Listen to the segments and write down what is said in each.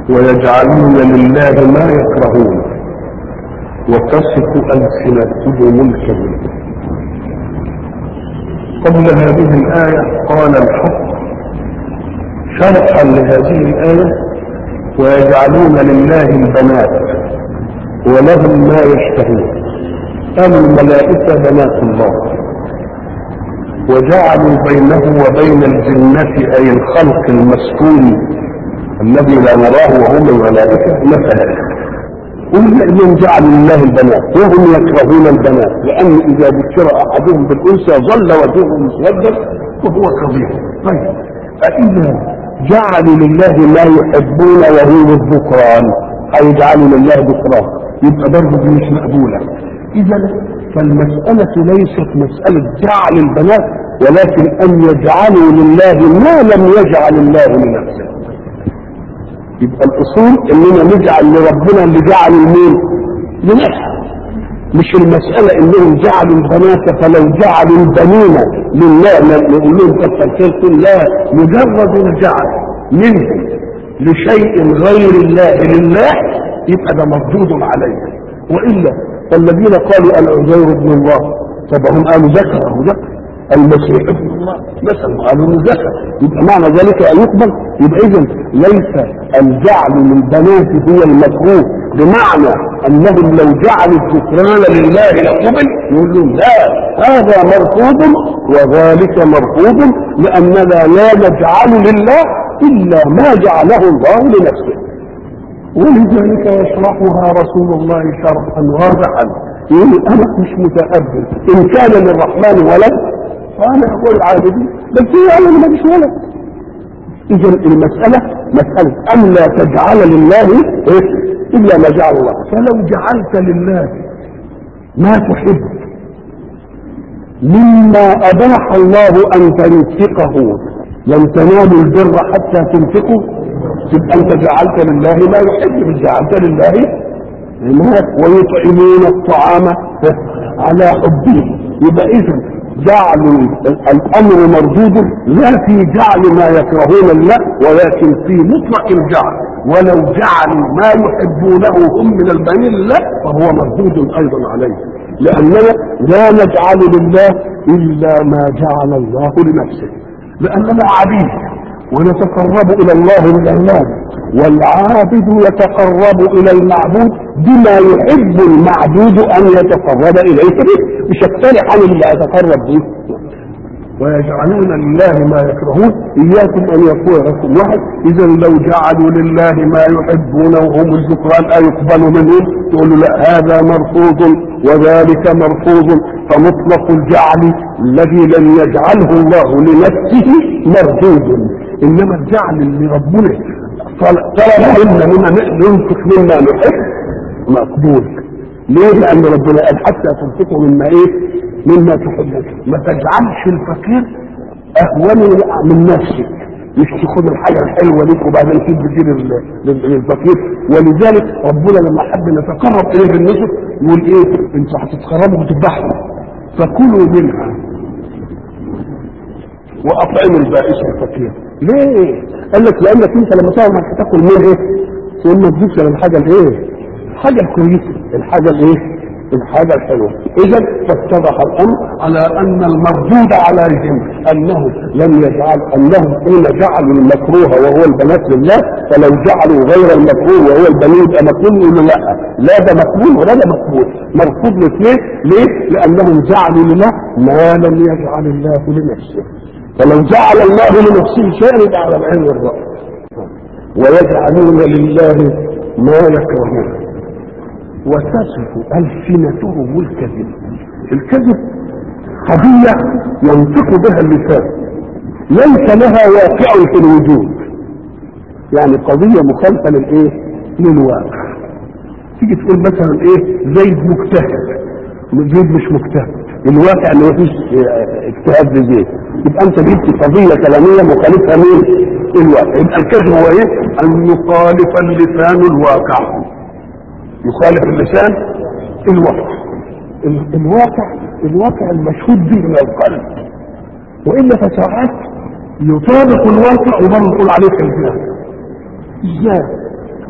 ويجعلون لله ما يكرهون وتصف ألسنتهم الكذب قبل هذه الآية قال الحق شرحا لهذه الآية ويجعلون لله البنات ولهم ما يشتهون قالوا الملائكة بنات الله وجعلوا بينه وبين الجنة أي الخلق المسكون الذي لا نراه وهم الملائكة مثلا ومن جعل لله البنات وهم يكرهون البنات لأن إذا ذكر أحدهم بالأنثى ظل وجهه مسودا وهو كظيم طيب فإذا جعلوا لله ما يحبون وهو الذكران هيجعلوا لله ذكران يبقى برضه دي مش مقبولة إذا فالمسألة ليست مسألة جعل البنات ولكن أن يجعلوا لله ما لم يجعل الله لنفسه يبقى الأصول إننا نجعل لربنا اللي جعل المين لنفسه مش المسألة إنهم جعلوا البنات فلو جعلوا البنين لله نقول لهم كتر خيركم لا مجرد الجعل منهم لشيء غير الله لله يبقى ده مردود عليه وإلا فالذين قالوا العزير ابن الله طب هم قالوا ذكر أو ذكر المسيح ابن الله مثلا قالوا انه ذكر يبقى معنى ذلك ان يقبل يبقى اذا ليس الجعل للبنات هو المكروه بمعنى انهم لو جعلوا الذكران لله لقبل يقول لهم لا هذا مرفوض وذلك مرفوض لاننا لا نجعل لله الا ما جعله الله لنفسه ولذلك يشرحها رسول الله شرحا واضحا يقول انا مش متقبل ان كان للرحمن ولد فانا اقول عابدي بس هي انا ماليش ولد اذا المساله مساله ان لا تجعل لله إيه؟ الا ما جعل الله فلو جعلت لله ما تحب مما اباح الله ان تنفقه لن تنالوا البر حتى تنفقوا تبقى انت جعلت لله ما يحب مش جعلت لله هناك ويطعمون الطعام على حبه يبقى اذا جعل الامر مردود لا في جعل ما يكرهون الله ولكن في مطلق الجعل ولو جعلوا ما يحبونه هم من البنين الله فهو مردود ايضا عليه لاننا لا نجعل لله الا ما جعل الله لنفسه لاننا عبيد ونتقرب الى الله بالعباد والعابد يتقرب الى المعبود بما يحب المعبود ان يتقرب اليه به مش اقترح عن اللي اتقرب به ويجعلون لله ما يكرهون اياكم ان يكون لكم واحد اذا لو جعلوا لله ما يحبون وهم الذكران ايقبل منهم تقول له لا هذا مرفوض وذلك مرفوض فمطلق الجعل الذي لم يجعله الله لنفسه مردود انما الجعل اللي ربنا طلب منا مما ننفق مما نحب مقبول ليه؟ لأن ربنا قال حتى تنفقوا مما إيه؟ مما تحبون ما تجعلش الفقير أهون من نفسك مش تاخد الحاجة الحلوة ليك وبعدين تيجي تدير للفقير ولذلك ربنا لما حب نتقرب إليه بالنسب يقول إيه؟ أنتوا هتتقربوا وتذبحوا فكلوا منها وأطعموا البائس الفقير ليه؟ قال لك لانك انت لما تعمل هتاكل من ايه؟ ثم تدوس على الحاجه الايه؟ الحاجه الكويسه، الحاجه الايه؟ الحاجه الحلوه، اذا فاتضح الامر على ان المردود عليهم انه لم يجعل انهم حين جعلوا المكروه وهو البنات لله فلو جعلوا غير المكروه وهو البنين يبقى مكروه يقولوا لا لا ده مقبول ولا ده مقبول مرفوض الاثنين ليه؟ لانهم جعلوا لله ما لم يجعل الله لنفسه فلو جعل الله لنفسه شيئا يبقى على العين والراس ويجعلون لله ما يكرهون وتصف السنتهم الكذب الكذب قضيه ينطق بها اللسان ليس لها واقع في الوجود يعني قضيه مخالفه للايه للواقع تيجي تقول مثلا ايه زيد مجتهد زيد مش مجتهد الواقع ان مفيش اجتهاد لزيد يبقى انت جبت قضيه كلاميه مخالفه مين؟ الواقع يبقى الكذب هو ايه؟ ان يخالف اللسان الواقع يخالف اللسان الواقع ال- الواقع الواقع المشهود به من القلب والا فساعات يطابق الواقع وبرضه نقول عليه كذاب ازاي؟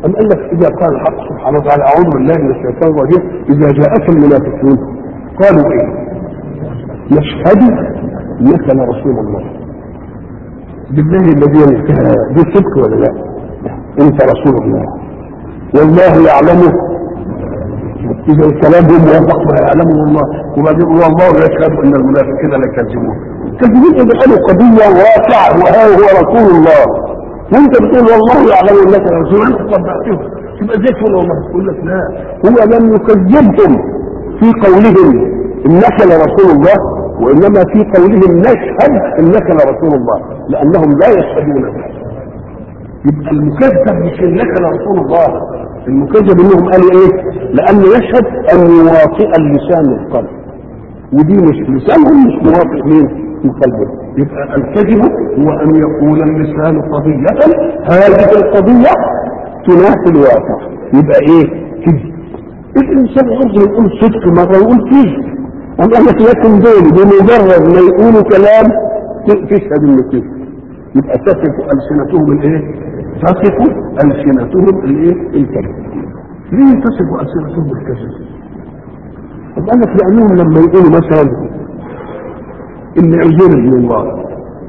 أم قال لك إذا قال الحق سبحانه وتعالى أعوذ بالله من الشيطان الرجيم إذا جاءك المنافقون قالوا إيه؟ نشهد إنك لرسول الله بالله الذي ينتهى دي صدق ولا لا؟ أنت رسول الله والله يعلمه إذا الكلام هو موافق ما يعلمه الله وبعدين هو الله يشهد أن المنافقين لكاذبون كاذبين إذا قالوا قضية واقعة وها هو رسول الله وانت بتقول والله يعلم انك رسول انت صدقته تبقى زي الفل والله يقول لك لا هو لم يكذبهم في قولهم انك لرسول الله وانما في قولهم نشهد انك لرسول الله لانهم لا يشهدون به يبقى المكذب مش انك لرسول الله المكذب انهم قالوا ايه لانه يشهد ان يواطئ اللسان القلب ودي مش لسانهم مش موافق مين قلبه يبقى الكذب هو ان يقول اللسان قضية هذه القضية تنافي الواقع يبقى ايه كذب الانسان يرضى يقول صدق مرة يقول كذب أم قال لك لكن دول بمجرد ما يقولوا كلام تشهد انه كذب يبقى تصف السنتهم الايه؟ تصف السنتهم الايه؟ الكذب ليه تصف السنتهم بالكذب؟ طب قال لك لانهم لما يقولوا مثلا ان عزير ابن الله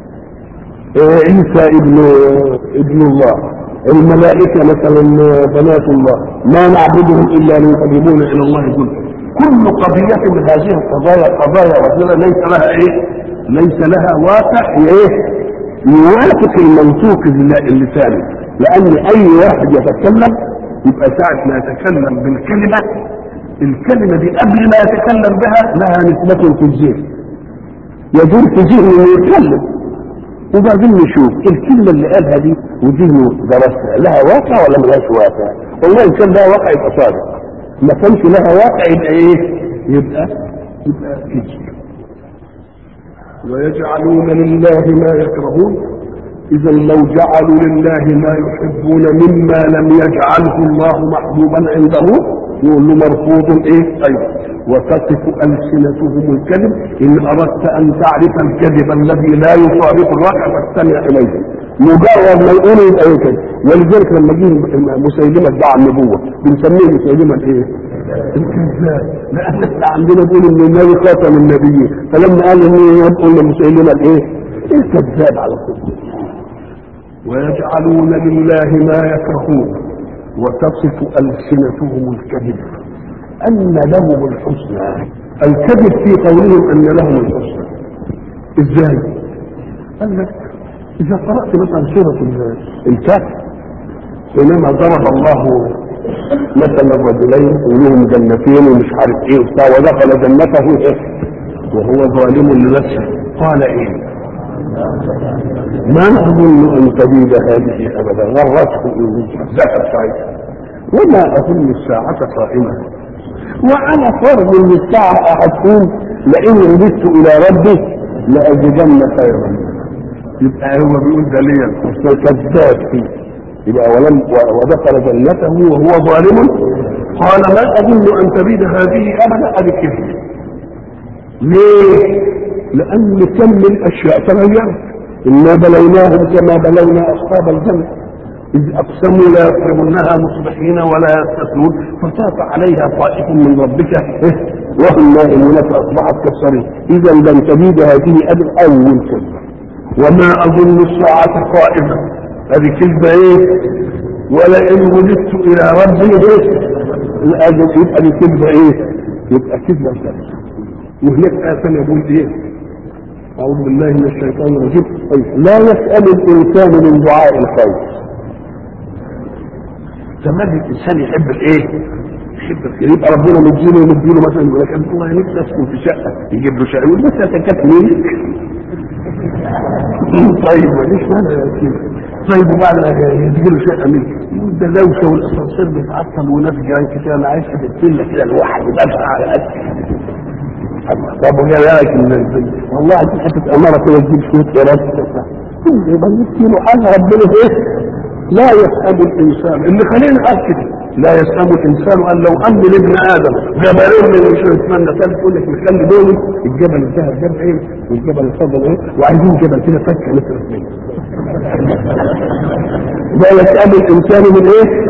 عيسى ابن ابن الله الملائكة مثلا بنات الله ما نعبدهم إلا ليقربونا إلى الله زلفى كل قضية من هذه القضايا قضايا رسولة ليس لها إيه؟ ليس لها واقع إيه؟ يوافق المنطوق اللساني لأن أي واحد يتكلم يبقى ساعة ما يتكلم بالكلمة الكلمة دي قبل ما يتكلم بها لها نسبة في الذهن يدور في ذهنه انه يتكلم وبعدين نشوف الكلمه اللي قالها دي وذهنه درسها لها واقع ولا ملهاش واقع؟ والله ان كان لها واقع يبقى صادق ما كانش لها واقع يبقى ايه؟ يبقى يبقى كذب ويجعلون لله ما يكرهون اذا لو جعلوا لله ما يحبون مما لم يجعله الله محبوبا عنده يقول له مرفوض ايه؟ ايوه وتصف ألسنتهم الكذب إن أردت أن تعرف الكذب الذي لا يصادق الواقع فاستمع إليه مجرد ما يقولوا يبقى يكذب ولذلك لما جه مسيلمة ادعى النبوة بنسميه مسيلمة ايه؟ الكذاب لأن احنا عندنا بيقول إن النبي خاتم النبيين فلما قال إن قلنا مسيلمة الايه؟ الكذاب على طول ويجعلون لله ما يكرهون وتصف ألسنتهم الكذب أن لهم الحسنى الكذب في قولهم أن لهم الحسنى إزاي؟ قال لك إذا قرأت مثلا سورة الكهف حينما ضرب الله مثل الرجلين ولهم جنتين ومش عارف ايه وبتاع ودخل جنته ايه وهو ظالم لنفسه قال ايه ما اظن ان تبيد هذه ابدا غرته ذكر سعيد وما اظن الساعه قائمه وانا فرض ان الساعه هتكون لئن رددت الى ربي لاجدن خيرا يبقى هو بيقول ده ليا كذاب فيه يبقى ولم ودخل جنته وهو ظالم قال ما اظن ان تبيد هذه ابدا ادي كده ليه؟ لان كم من اشياء تغيرت انا بلوناهم كما بلونا اصحاب الجنه إذ أقسموا لا يصرمنها مصبحين ولا يستثنون فطاف عليها طائف من ربك وهم نائمون فأصبحت كالصريم إذا لن تبيد هذه أبدا أول كلمة وما أظن الساعة قائمة هذه كلمة إيه ولئن ولدت إلى ربي إيه الأجل يبقى دي كلمة إيه يبقى كلمة ثالثة وهناك آية ثانية يقول إيه أعوذ بالله من الشيطان الرجيم لا يسأل الإنسان من دعاء الخير زمان الانسان يحب الايه؟ يحب الخير يبقى ربنا مديله ومديله مثلا يقول لك والله نفسي اسكن في شقه يجيب له شقه يقول بس هتكفي طيب ماليش مانع يا سيدي طيب وبعد يجيب له شقه مين؟ يقول ده دوشه والاسانسير بيتعطل وناس جايين كتير انا عايش في الفيلا كده لوحدي بدفع على قد طب وهي بالك والله دي حته اماره كده تجيب شويه ايراد يبقى له حاجه ربنا ايه؟ لا يسأم الإنسان اللي خلينا قال كده لا يسأم الإنسان أن لو أن لابن آدم جبلين من مش يتمنى ثالث يقول لك نخلي دول الجبل الذهب جبل إيه والجبل الفضل إيه وعايزين جبل كده فكة مثل اثنين لا يسأم الإنسان من إيه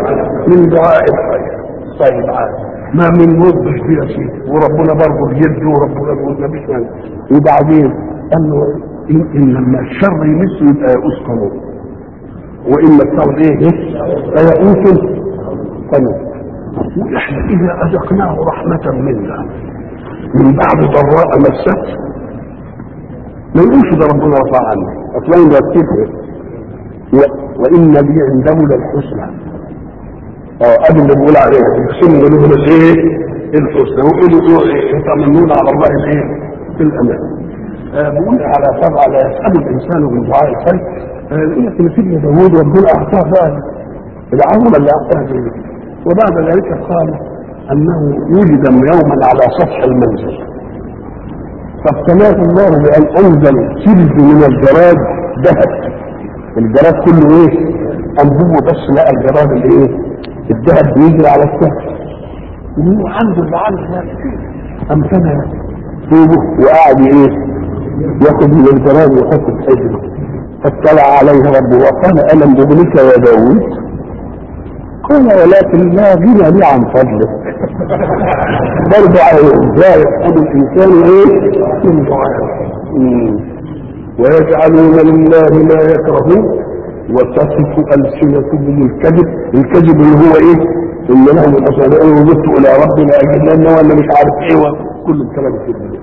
من دعاء الخير طيب عادي ما من وضح دي يا سيدي وربنا برضه بيده وربنا بيقول ما فيش مانع وبعدين قال له إن, ان لما الشر يمسه يبقى يئوس قانون وان الثور ايه؟ فيئوس قانون واحنا اذا اذقناه رحمه منا من بعد ضراء مسته ما يقولش ده ربنا رفع عنه اصلا ده كفر وان لي عنده للحسنى اه ادي اللي بيقول عليه يقسموا له بس ايه الحسنى ويقولوا يتمنون على الله الايه الامان آه بيقول على سبعه لا يسال الانسان من دعاء الخير آه يقول لك ان سيدنا داوود ربنا اعطاه بقى العظمه اللي اعطاها دي وبعد ذلك قال انه وجد يوما على سطح المنزل فابتلاه الله بان انزل سلب من الجراد ذهب الجراد كله ايه انبوه بس لقى الجراد الايه الذهب بيجري على السهل وهو عنده اللي عنده امثلها طوبه وقاعد ايه ياخذ من الجراد ويحط في حجره فاطلع عليه ربه وقال الم ابنك يا داوود قال ولكن لا غنى لي عن فضلك برضه لا يفقد الانسان ايه من دعائه ويجعلون لله ما يكرهون وتصف ألسنتهم الكذب الكذب اللي هو ايه ان لهم الحسناء وجدت الى ربنا اجلنا ولا مش عارف ايه كل الكلام كده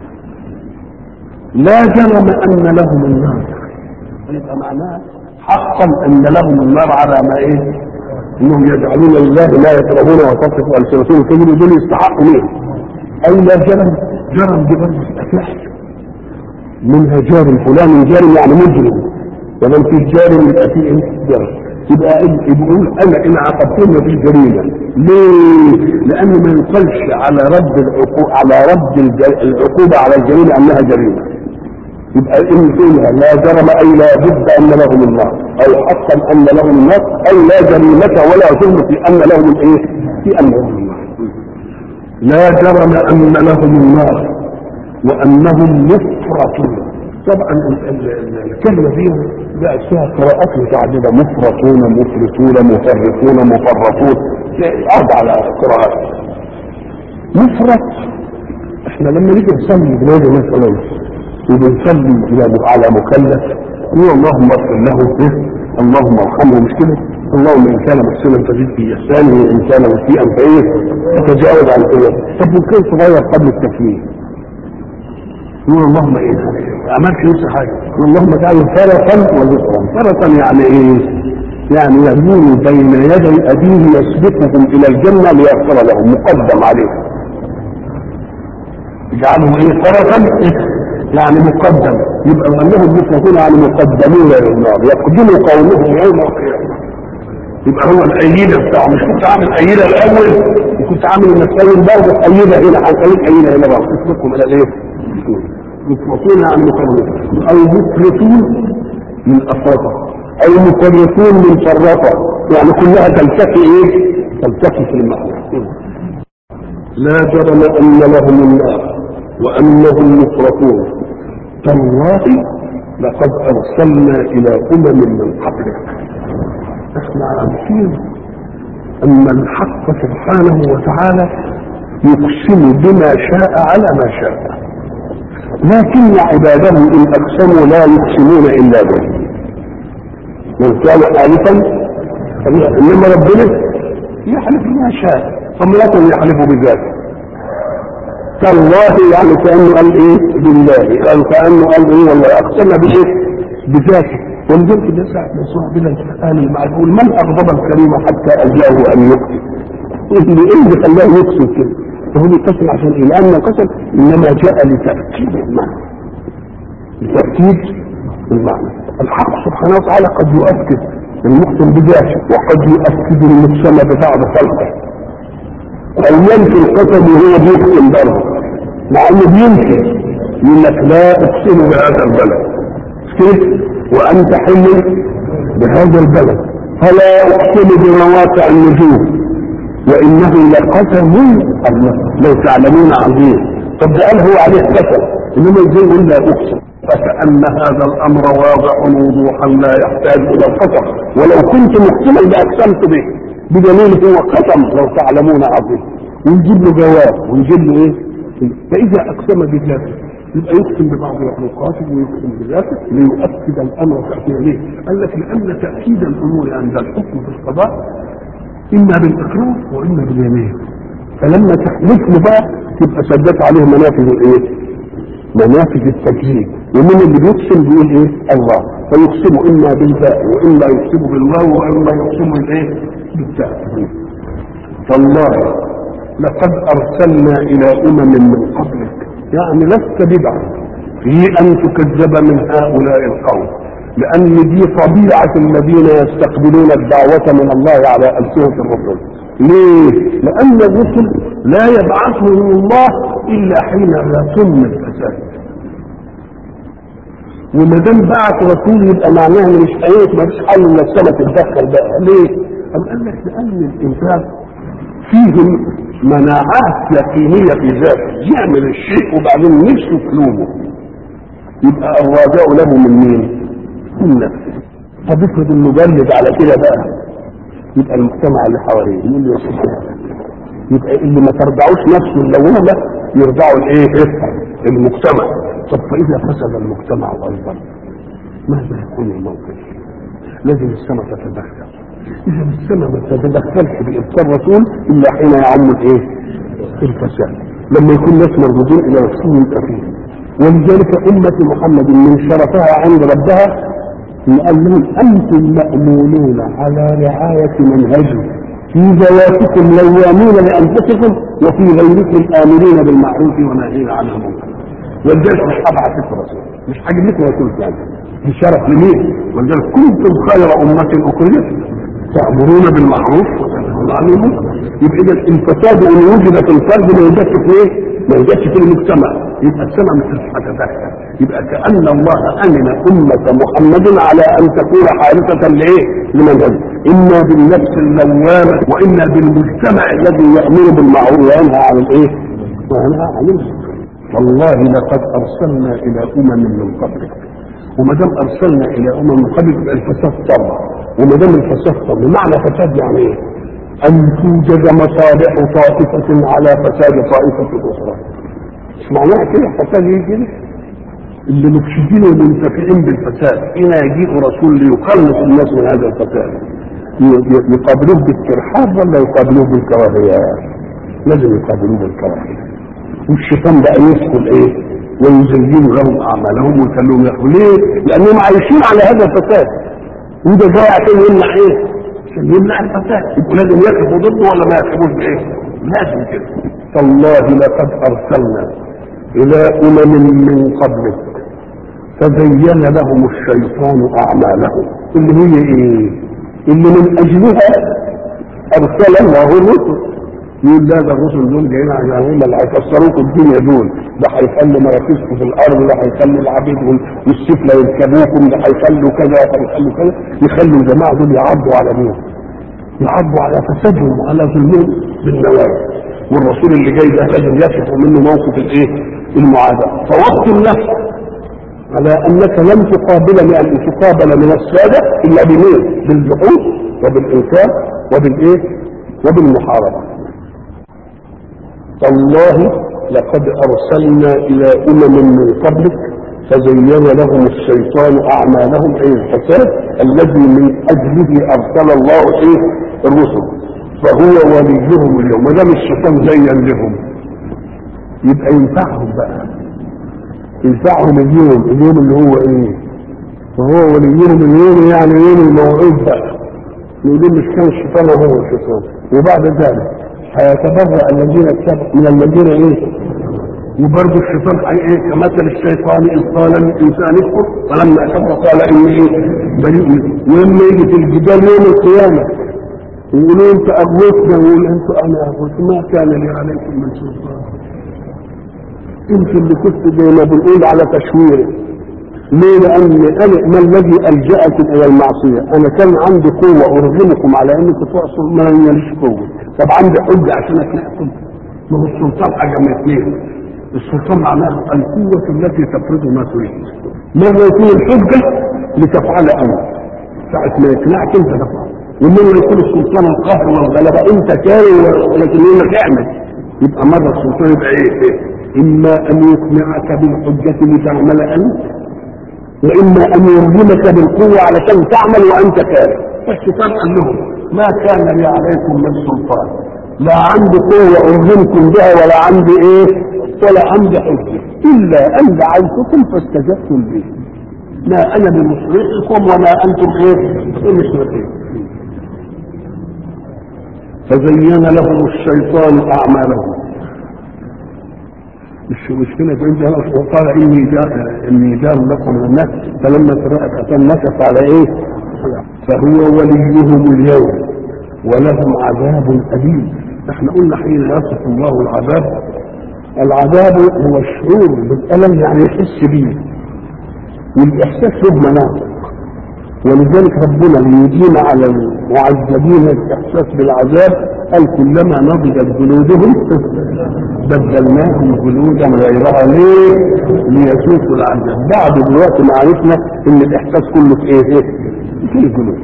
لا جرم ان لهم النار يبقى معناه حقا ان لهم النار على ما ايه انهم يجعلون الله لا يكرهون وتصف السنتهم الكذب دول يستحقوا ليه اي لا جرم جرم دي برضه افلح منها جار فلان جار يعني مجرم ومن في الجار يبقى فيه جرم يبقى يقول انا ان عاقبتهم في جريمه ليه؟ لان ما ينقلش على رد العقوبه على رد العقوبه على الجريمه انها جريمه يبقى ان فيها لا جرم اي لا بد ان لهم النار او حقا ان لهم النار اي لا جريمه ولا ظلم في ان لهم الايه؟ في ان لهم النار لا جرم ان لهم النار وانهم مفرطون طبعا الكلمه دي بقت فيها قراءات متعدده مفرطون مفرطون مفرطون مفرطون اربع قراءات مفرط احنا لما نيجي نصلي بنادي مثلا وبنصلي على مكلف نقول اللهم اغفر له اللهم ارحمه مش كده اللهم ان كان محسنا فزد في احسانه وان كان مسيئا فايه فتجاوز عن كده طب ممكن تغير قبل التكليف يقول اللهم ايه عملت لسه حاجه اللهم اجعله فرسا وذكرا فرسا يعني ايه يعني يهون بين يدي ابيه يسبقهم الى الجنه ليغفر لهم مقدم عليه اجعله ايه فرسا يعني مقدم يبقى انهم مفرطون يعني مقدمون الى النار يقدم قومهم يوم القيامه يبقى هو الايده بتاعه مش كنت عامل ايده الاول وكنت عامل المسائل برضه ايده هنا هنخليك ايده هنا برضه تسبقهم الى الايه؟ مفرطون يعني مفرطون او مفرطون من افرطه او مفرطون من فرطه يعني كلها تلتقي ايه؟ تلتقي في المعنى لا جرم ان لهم النار وانهم مفرطون تالله لقد ارسلنا الى امم من قبلك احنا عارفين ان الحق سبحانه وتعالى يقسم بما شاء على ما شاء لكن عباده ان اقسموا لا يقسمون الا به من كان حالفا انما ربنا يحلف ما شاء ثم لكن يحلف بذاته كالله يعني كانه قال ايه بالله قال كانه قال ايه والله اقسم بايه بذاته ولذلك ده ساعة ما صاحبنا قال المعقول من اغضب الكريم حتى اجاه ان يقسم اللي ايه اللي خلاه يقسم كده فهو بيقسم عشان ايه؟ لان القسم انما جاء لتاكيد المعنى لتاكيد المعنى الحق سبحانه وتعالى قد يؤكد المقسم بذاته وقد يؤكد المقسم ببعض خلقه او ينفي القسم وهو بيقسم برضه مع انه بينفي يقول لك لا اقسم بهذا البلد كيف وانت حل بهذا البلد فلا اقسم بمواقع النجوم وانه لقسم الله لو تعلمون عظيم طب ده قال هو عليه قسم انما ازاي يقول لا اقسم فكأن هذا الامر واضح وضوحا لا يحتاج الى القسم ولو كنت مقسما لاقسمت به بدليل هو قسم لو تعلمون عظيم ويجيب له جواب ويجيب له ايه فاذا اقسم بالله يبقى يقسم ببعض مخلوقاته ويقسم بذاته ليؤكد الامر تاكيدا ليه؟ قال لك لان تاكيد الامور عند الحكم في القضاء اما بالاقرار واما باليمين فلما تحلف له بقى تبقى سدت عليه منافذ الايه؟ منافذ التكذيب ومن اللي بيقسم بيقول ايه؟ الله فيقسم اما بالباء واما يقسم بالواو واما يقسم بالايه؟ بالتاء فالله لقد ارسلنا الى امم من قبلك يعني لست بدعا في ان تكذب من هؤلاء القوم لان دي طبيعه الذين يستقبلون الدعوه من الله على السنه الرسل ليه؟ لان الرسل لا يبعثهم الله الا حين يتم الفساد وما دام بعث رسول يبقى معناها مش هيئه ما فيش حل الا السماء تتدخل بقى ليه؟ أم قال لك لان الانسان فيهم مناعات يقينيه في ذاته يعمل الشيء وبعدين نفسه تلومه يبقى الراجع له من مين؟ من نفسه طب افرض انه جلد على كده بقى يبقى المجتمع اللي حواليه يقول له يا سبحان يبقى اللي ما ترضعوش نفسه اللوامه يرضعوا الايه؟ المجتمع طب فاذا فسد المجتمع ايضا ماذا يكون الموقف؟ لازم السماء تتدخل اذا السماء ما تتدخلش بابطال الرسول الا حين يعم الايه؟ الفساد لما يكون الناس مردودين الى نفسهم يبقى فيه ولذلك أمة محمد من شرفها عند ربها قال لهم أنتم مأمونون على رعاية منهجه في ذواتكم لوامون لأنفسكم وفي غيركم آمرين بالمعروف وناهين عن المنكر ولذلك مش هبعث الرسول مش هجيب لكم رسول ثاني دي شرف لمين؟ ولذلك كنتم خير أمة أخرجت تأمرون بالمعروف وتنهون عن المنكر يبقى إذا الفساد إن وجد في الفرد ما يوجدش في إيه؟ ما يوجدش في المجتمع يبقى السماء مش هتتدخل يبقى كأن الله أمن أمة محمد على أن تكون حارسة لإيه؟ لمنهج إما بالنفس اللوامة وإما بالمجتمع الذي يأمر بالمعروف وينهى عن الإيه؟ وينهى عن المنكر والله لقد أرسلنا إلى أمم من قبلك وما دام أرسلنا إلى أمم من قبلك يبقى الفساد طبع وما دام الفساد طبع معنى فساد يعني إيه؟ أن توجد مصالح طائفة على فساد طائفة أخرى مش معناها كده الفساد يجي كده اللي مفسدين ومنتفعين بالفساد هنا يجيء رسول ليخلص الناس من هذا الفساد يقابلوه بالترحاب ولا يقابلوه بالكراهية لازم يقابلوه بالكراهية والشيطان بقى يدخل ايه ويزين لهم اعمالهم ويخلوهم ياخذوا ليه؟ لانهم عايشين على هذا الفساد وده جاي عشان يمنع ايه؟ عشان يمنع الفساد يبقوا لازم يقفوا ضده ولا ما يقفوش بايه؟ لازم كده تالله لقد ارسلنا الى امم من قبلك فزين لهم الشيطان اعمالهم اللي هي ايه؟ اللي من اجلها ارسل الله الرسل يقول لا ده الرسل دول جايين عشان هم اللي هيكسروكم الدنيا دول ده هيخلوا مراكزكم في الارض ده هيخلوا العبيد والسفلى يركبوكم ده هيخلوا كذا هيخلوا كذا يخلوا الجماعه دول يعضوا على مين؟ يعضوا على فسادهم وعلى ظلمهم بالنوايا والرسول اللي جاي ده لازم يصف منه موقف الايه؟ المعاداه فوقت النفس على انك لم تقابل لان تقابل من الساده الا بمين؟ بالجحود وبالانكار وبالايه؟ وبالمحاربه تالله لقد ارسلنا الى امم من قبلك فزين لهم الشيطان اعمالهم اي الفساد الذي من اجله ارسل الله ايه الرسل فهو وليهم اليوم ما دام الشيطان زين لهم يبقى ينفعهم بقى ينفعهم اليوم اليوم اللي هو ايه فهو وليهم اليوم يعني يوم الموعود بقى يقولون مش كان الشيطان هو الشيطان وبعد ذلك هيتبرأ الذين اتبعوا من الذين ايه وبرضه الشيطان ايه كمثل الشيطان اذ قال للانسان اكفر فلما كفر قال اني ايه بريء ولما يجي في الجدال يوم القيامه يقولوا انت اغوتنا ويقول انت انا اغوت ما كان لي عليكم من سلطان انت اللي كنت زي ما بنقول على تشويري ليه لان انا ما الذي الجاكم الى المعصيه انا كان عندي قوه ارغمكم على انكم تعصوا ما ليش قوه طب عندي حجه عشان اقنعكم ما هو السلطان حاجه من اثنين السلطان معناه القوه التي تفرض ما تريد مره يكون الحجه لتفعل امر ساعه ما يقنعك انت تفعل ومن يكون السلطان القهر والغلبة انت كاره ولكن يقول لك اعمل يبقى مرة السلطان يبقى ايه, إيه؟ اما ان يقنعك بالحجة لتعمل انت واما ان يلزمك بالقوة علشان تعمل وانت كاره فالشيطان قال لهم ما كان لي عليكم من سلطان لا عندي قوة ألزمكم بها ولا عندي إيه ولا عندي حجة إلا أن دعوتكم فاستجبتم لي ما أنا بمصرخكم وما أنتم إيه بمصرخين فزين لهم الشيطان أعمالهم مش مش كده بيقول وقال إني جاء إني جاء لكم من الناس فلما ترأت أتم نكف على إيه فهو وليهم اليوم ولهم عذاب أليم احنا قلنا حين يصف الله العذاب العذاب هو الشعور بالألم يعني يحس به والإحساس له مناطق ولذلك ربنا ليدين على المعذبين الإحساس بالعذاب قال كلما نضجت جلودهم بدلناهم جلودا غيرها ليه؟ ليذوقوا العذاب بعد دلوقتي ما عرفنا ان الاحساس كله في ايه؟ في الجلود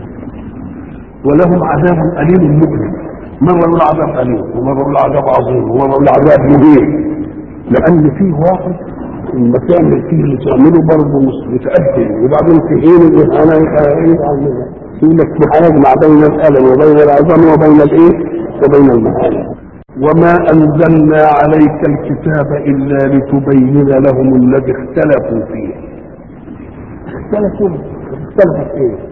ولهم عذاب اليم مؤلم مره يقول عذاب اليم ومره يقول عذاب عظيم ومره يقول عذاب مهين لان فيه واحد المكان اللي فيه اللي تعمله برضه متأدي وبعدين تهين الاهانه يقول لك هيجمع بين الالم وبين العظام وبين الايه؟ وبين المهانه وما انزلنا عليك الكتاب الا لتبين لهم الذي اختلفوا فيه اختلفوا اختلفوا في ايه؟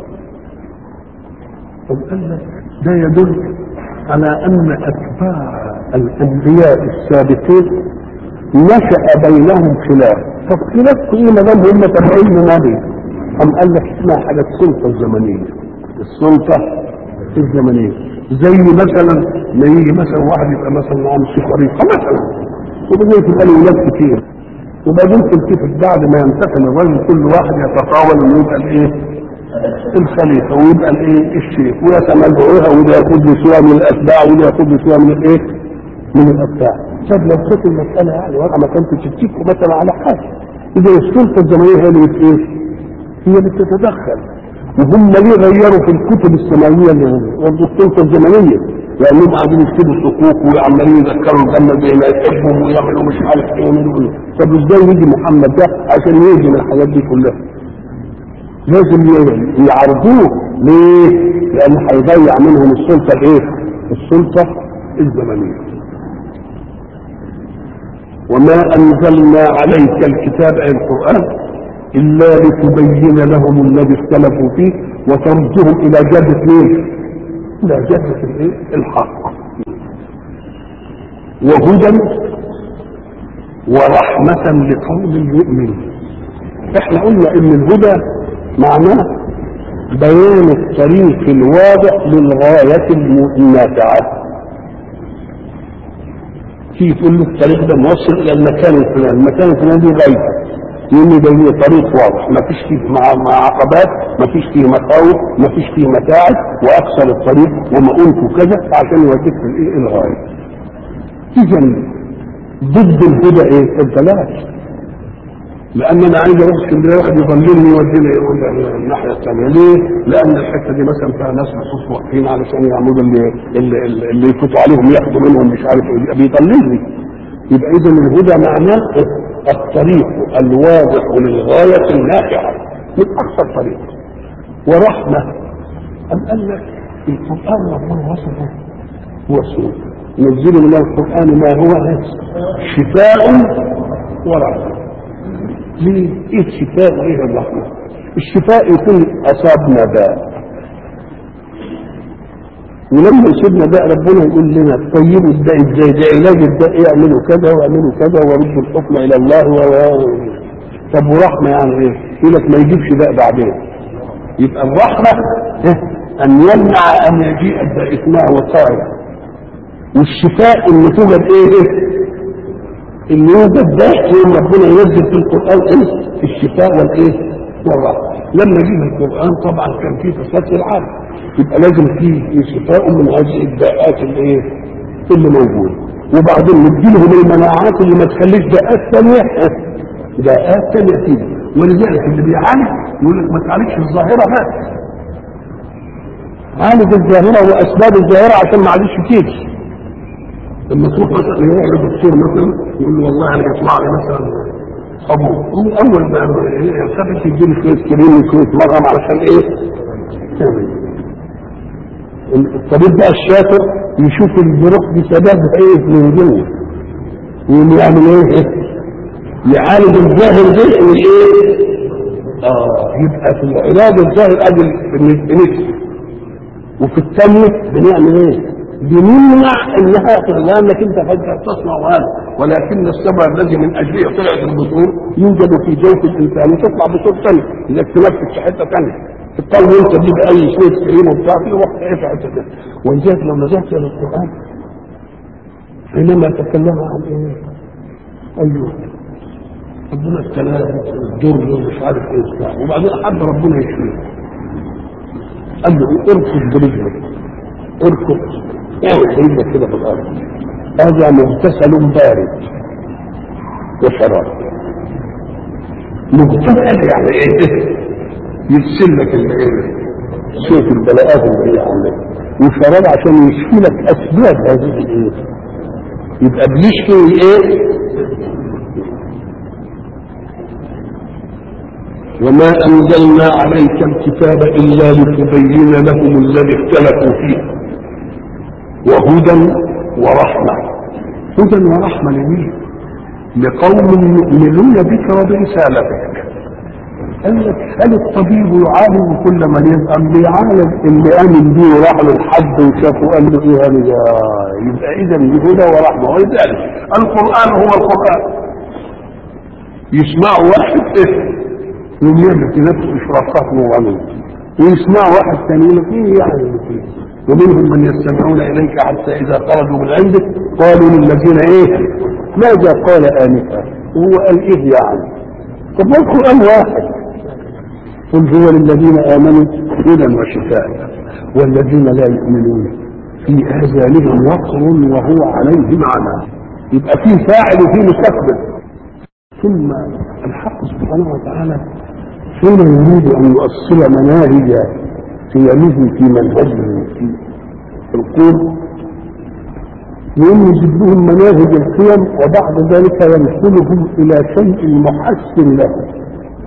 طب قال لك ده يدل على ان اتباع الانبياء السابقين نشا بينهم خلاف طب خلاف في ايه ما دام هم تابعين نبي ام قال لك اسمها حاجه السلطه الزمنيه السلطه الزمنيه زي مثلا ما يجي مثلا واحد يبقى مثلا معاه مش طريقه مثلا وبعدين تبقى له ولاد كتير وبعدين تلتفت بعد ما ينتقل الرجل كل واحد يتطاول انه يبقى الايه؟ الخليفه ويبقى الايه؟ الشيخ ويتملعوها وده ياخد له شويه من الاتباع وده ياخد له شويه من الايه؟ من الاتباع طب لو كانت المساله يعني وضع ما كانت تتفقوا مثلا على حاجه اذا السلطه الزمنيه هي اللي بت ايه؟ هي اللي بتتدخل وهم ليه غيروا في الكتب السماويه اللي برضه السلطه الزمنيه لانهم قاعدين يكتبوا صكوك وعمالين يذكروا الجنه زي ما يحبهم ويعملوا مش عارف ايه ويعملوا ايه طب ازاي يجي محمد ده عشان يهزم الحاجات دي كلها؟ لازم يعرضوه ليه؟ لان هيضيع منهم السلطه الايه؟ السلطه الزمنيه وما انزلنا عليك الكتاب اي القران الا لتبين لهم الذي اختلفوا فيه وتردهم الى جده مين؟ الى جده الايه؟ الحق وهدى ورحمة لقوم يؤمنون احنا قلنا ان الهدى معناه بيان الطريق الواضح للغاية النافعة في تقول له الطريق ده موصل الى المكان الفلاني، المكان الفلاني دي غايته لان ده هي طريق واضح ما فيش فيه مع مع عقبات ما فيش فيه مخاوف ما فيش فيه متاعب واكثر الطريق ومؤونته كذا عشان يوديك في الايه الغايه اذا ضد الهدى ايه الضلال لان انا عايز اروح اسكندريه واحد يضللني يوديني يقول الناحيه الثانيه ليه؟ لان الحته دي مثلا فيها ناس مخصوص واقفين علشان يعملوا اللي اللي, اللي, اللي يفوتوا عليهم ياخدوا منهم مش عارف ايه بيضللني يبقى اذا الهدى معناه الطريق الواضح للغايه النافعه من اقصى طريق ورحمه أم قال لك القران ربنا وصفه هو السنه نزل من القران ما هو شفاء ورحمه ليه؟ ايه الشفاء وايه الرحمه؟ الشفاء يكون اصابنا داء ولما يصيبنا داء ربنا يقول لنا طيبوا الداء ازاي؟ ده علاج الداء اعملوا كذا واعملوا كذا وردوا الحكم الى الله و طب ورحمه يعني ايه؟ يقول لك ما يجيبش داء بعدين يبقى الرحمه ان يمنع ان يجيء الداء اسمها وقايه والشفاء ان توجد ايه؟ إيه؟ اللي يوجد ده يوم ربنا ينزل في القران ايه؟ الشفاء والايه؟ والرحمه. لما جه القران طبعا كان فيه فساد في العالم. يبقى لازم فيه شفاء من هذه الداءات اللي ايه؟ اللي موجوده. وبعدين نديلهم المناعات اللي ما تخليش داءات ثانيه داءات ثانيه تيجي. ولذلك اللي بيعالج يقول لك ما تعالجش الظاهره بس. عالج الظاهره واسباب الظاهره عشان ما عادش تيجي لما تروح مثلا يروح لدكتور مثلا يقول له والله انا يطلع لي مثلا ابو هو اول ما يلتفت يديله شويه كريم وشويه مرهم علشان ايه؟ الطبيب بقى الشاطر يشوف الجروح دي سببها ايه من جوه يقوم يعمل ايه؟ يعالج الظاهر ده من ايه؟ اه يبقى في العلاج الظاهر ادي بنكسر وفي الثانيه بنعمل ايه؟ بنمنع انها لانك انت فجاه تصنع هذا ولكن السبب الذي من اجله طلعت البطون يوجد في جوف الانسان وتطلع بصوت ثاني اذا اكتملت في حته ثانيه تضطر انت تجيب اي شيء كريم وبتاع يروح ايه في حته ثانيه ولذلك لو نظرت الى القران حينما تكلم عن ايه؟ ايوه ربنا الكلام الضر ومش عارف ايه بتاع وبعدين حد ربنا يشفيه قال له اركض برجلك اركض اعمل رجلك كده في الارض هذا مغتسل بارد وشراب مغتسل يعني ايه يغسل لك الايه صوت البلاءات اللي هي عندك وشراب عشان يشفي لك اسباب هذه الايه يبقى بيشفي ايه وما أنزلنا عليك الكتاب إلا لتبين لهم الذي اختلفوا فيه وهدى ورحمة هدى ورحمة لمين؟ لقوم يؤمنون بك وبرسالتك قال لك هل الطبيب يعالج كل من يفهم بيعالج اللي امن به وراح للحد وشافه قال له ايه هذا يبقى اذا هدى ورحمه ولذلك القران هو القران يسمع واحد ايه يوم يعمل في نفسه اشراقات نورانيه ويسمع واحد ثاني يقول لك ايه يعني ومنهم من يستمعون اليك حتى اذا خرجوا من عندك قالوا للذين ايه ماذا قال انفا هو قال ايه يعني طب ما القران واحد قل هو للذين امنوا هدى وشفاء والذين لا يؤمنون في اذانهم وقر وهو عليهم عمى يبقى في فاعل وفي مستقبل ثم الحق سبحانه وتعالى حين يريد ان يؤصل مناهج قيمه في منهجه في القول يقوم يجيب لهم مناهج القيم وبعد ذلك ينقلهم الى شيء محسن له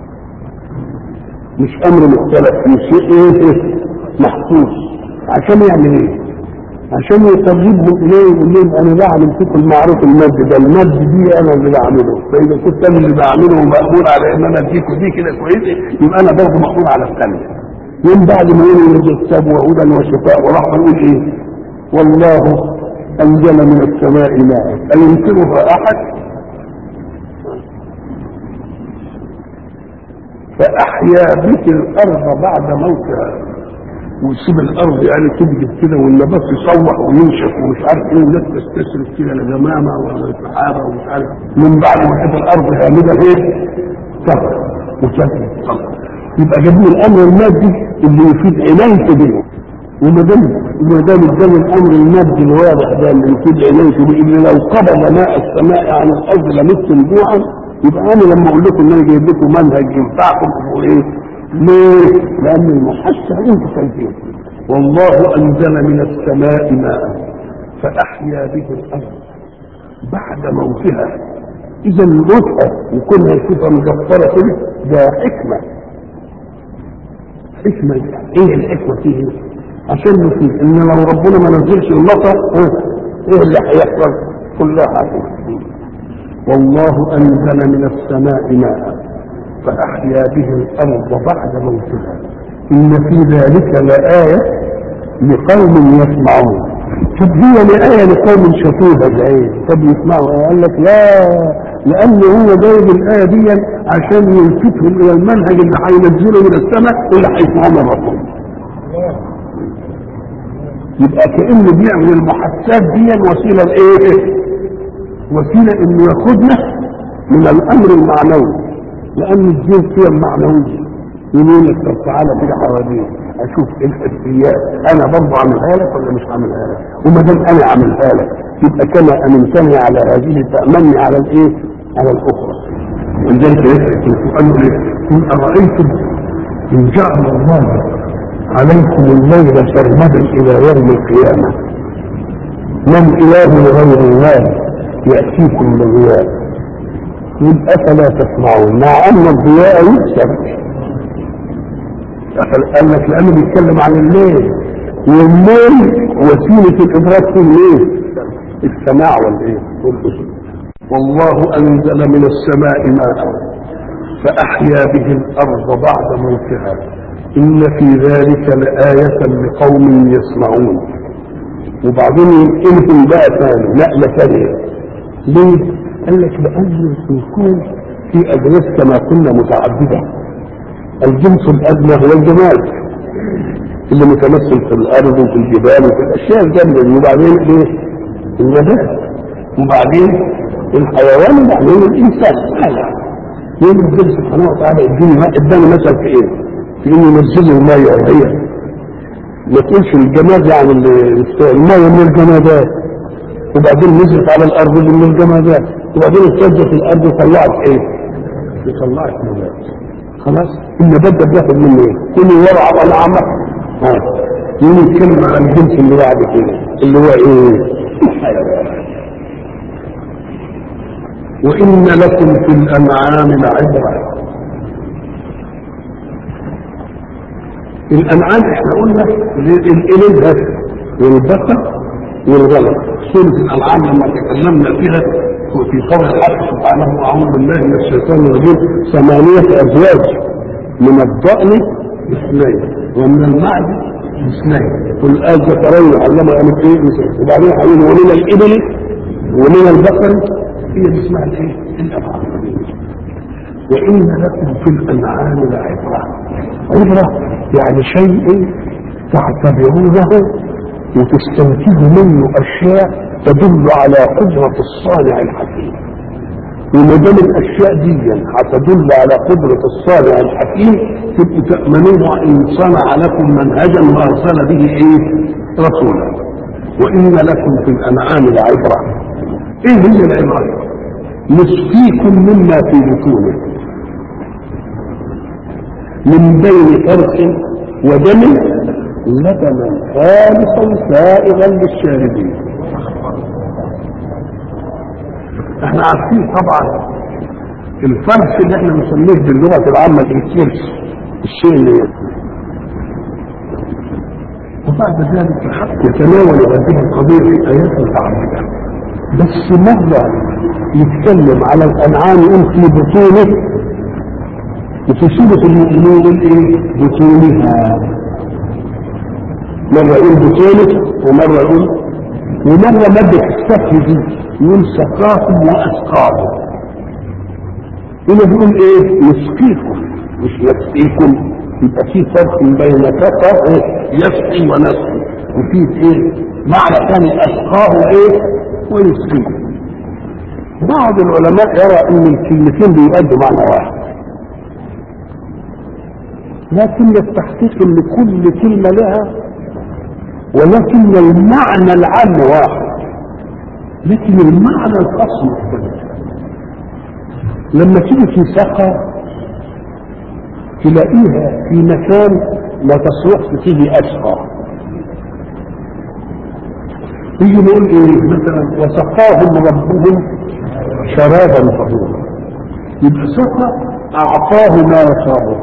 مش امر مختلف في شيء ايه محسوس عشان يعمل ايه عشان يترغبهم اليه يقول لهم انا بعمل فيكم المعروف المادي ده المادي دي انا اللي بعمله فاذا كنت انا اللي بعمله ومأمور على ان انا اديكوا دي كده كويسه يبقى انا برضه مأمور على الثانيه يوم بعد ما يقول يرجع الكتاب وهدى وشفاء ورحمه يقول ايه والله انزل من السماء ماء ايمكنها احد فاحيا به الارض بعد موتها ويسيب الارض يعني تبجد كده والنبات يصوح وينشف ومش عارف ايه والناس تستسلم كده لجمامه ولا سحابه ومش عارف من بعد ما كانت الارض هامده ايه؟ كفر وكفر يبقى جاب الامر المادي اللي يفيد عنايته به وما دام ما دام اداني الامر المادي الواضح ده اللي يفيد عنايته به اللي لو قبض ماء السماء عن الارض لمتم جوعا يبقى انا لما اقول لكم ان انا جايب لكم منهج ينفعكم تبقوا ايه؟ ليه؟ لأن المحسن أنت شايفين والله أنزل من السماء ماء فأحيا به الأرض بعد موتها إذا موتها وكونها يشوفها مجفرة كده ده حكمة حكمة إيه الحكمة فيه؟ عشان نفيد إن لو ربنا ما نزلش المطر إيه اللي هيحصل؟ كلها حكمة والله أنزل من السماء ماء فأحيا به الأرض بعد موتها إن في ذلك لآية لقوم يسمعون طب هي لآية لقوم شافوها العين طب يسمعوا قال لك لا لأن هو جايب الآية دي عشان يلفتهم إلى المنهج اللي هينزله من السماء اللي هيسمعوه من الرسول يبقى كأنه بيعمل المحسات دي وسيلة لإيه؟ وسيلة إنه ياخدنا من الأمر المعنوي لان الدين فيها معنويه يقول لك طب تعالى كده حواليه اشوف الحسيات انا برضه اعملها لك ولا مش هعملها لك وما دام انا اعملها لك يبقى كما امنتني على هذه تامني على الايه؟ على الاخرى ولذلك يسال في القران يقول قل ارايتم ان جعل الله عليكم الليل سرمدا الى يوم القيامه من اله غير الله ياتيكم بضياء قل افلا تسمعون مع ان الضياء يكسر قال لك لانه بيتكلم عن الليل والليل وسيله الادراك في الليل السماع والايه والبصر والله انزل من السماء ماء فاحيا به الارض بعد موتها ان في ذلك لايه لقوم يسمعون وبعدين ينقلهم بقى ثاني نقله ثانيه ليه؟ قال لك لان الكون في اجناس كما قلنا متعدده الجنس الادنى هو الجمال اللي متمثل في الارض وفي الجبال وفي الاشياء الجامده وبعدين ايه؟ النبات وبعدين الحيوان وبعدين الانسان هذا ينزل سبحانه وتعالى يديني اداني مثل في ايه؟ في انه ينزل الميه وهي ما تقولش الجماد يعني الميه من الجمادات وبعدين نزلت على الارض من الجمادات وبعدين اتسجت الارض وطلعت ايه؟ طلعت نبات خلاص النبات ده بياخد منه ايه؟ كل ورع ونعمه ها يوم يتكلم عن الجنس اللي بعد كده اللي هو ايه؟ وإن لكم في الأنعام لعبرة الأنعام احنا قلنا الإبل هذا والبقر والغنم سورة الأنعام لما تكلمنا فيها في قول الحق سبحانه أعوذ بالله من الشيطان الرجيم ثمانية أزواج من الضأن اثنين ومن المعد اثنين قل آل ذكرين علم أن ايه وبعدين هيقول ومن الإبل ومن البقر هي اللي اسمها الايه؟ الأنعام وإن لكم في الأنعام لعبرة عبرة يعني شيء تعتبرونه وتستنتجوا منه أشياء تدل على قدرة الصانع الحكيم وما دام الأشياء دي هتدل على قدرة الصانع الحكيم تبقوا تأمنوها إن صنع لكم منهجا وأرسل به إيه؟ رسولا وإن لكم في الأنعام لعبرة إيه هي العبرة؟ نسقيكم مما في بطونه من بين فرق ودم لبنا خالصا سائغا للشاربين احنا عارفين طبعا الفرس اللي احنا بنسميه باللغه العامه الانكيرس الشيء اللي وبعد ذلك الحق يتناول هذه القضيه في ايات متعدده بس مره يتكلم على الانعام يقول في بطونه وفي سورة المؤمنين يقول ايه؟ بطونها مرة يقول بطونة ومرة يقول ومرة مادة السفر دي يقول سقاكم وأسقاكم هنا بيقول ايه؟ يسقيكم مش يسقيكم يبقى في فرق بين سقى ايه؟ يسقي ونسقي وفي ايه؟ معنى ثاني أسقاه ايه؟ ويسقيه بعض العلماء يرى ان الكلمتين بيؤدوا معنى واحد لكن التحقيق ان كل كلمة لها ولكن المعنى العام واحد لكن المعنى الخاص مختلف لما تيجي في سقى تلاقيها في مكان ما تصلحش تيجي أسقى يجي نقول ايه مثلا وسقاهم ربهم شرابا طهورا يبقى سقى اعطاه ما يشاء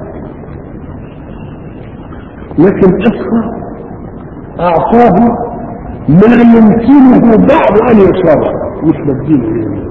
لكن اسقى اعطاه ما يمكنه بعد ان يشربه مش بديله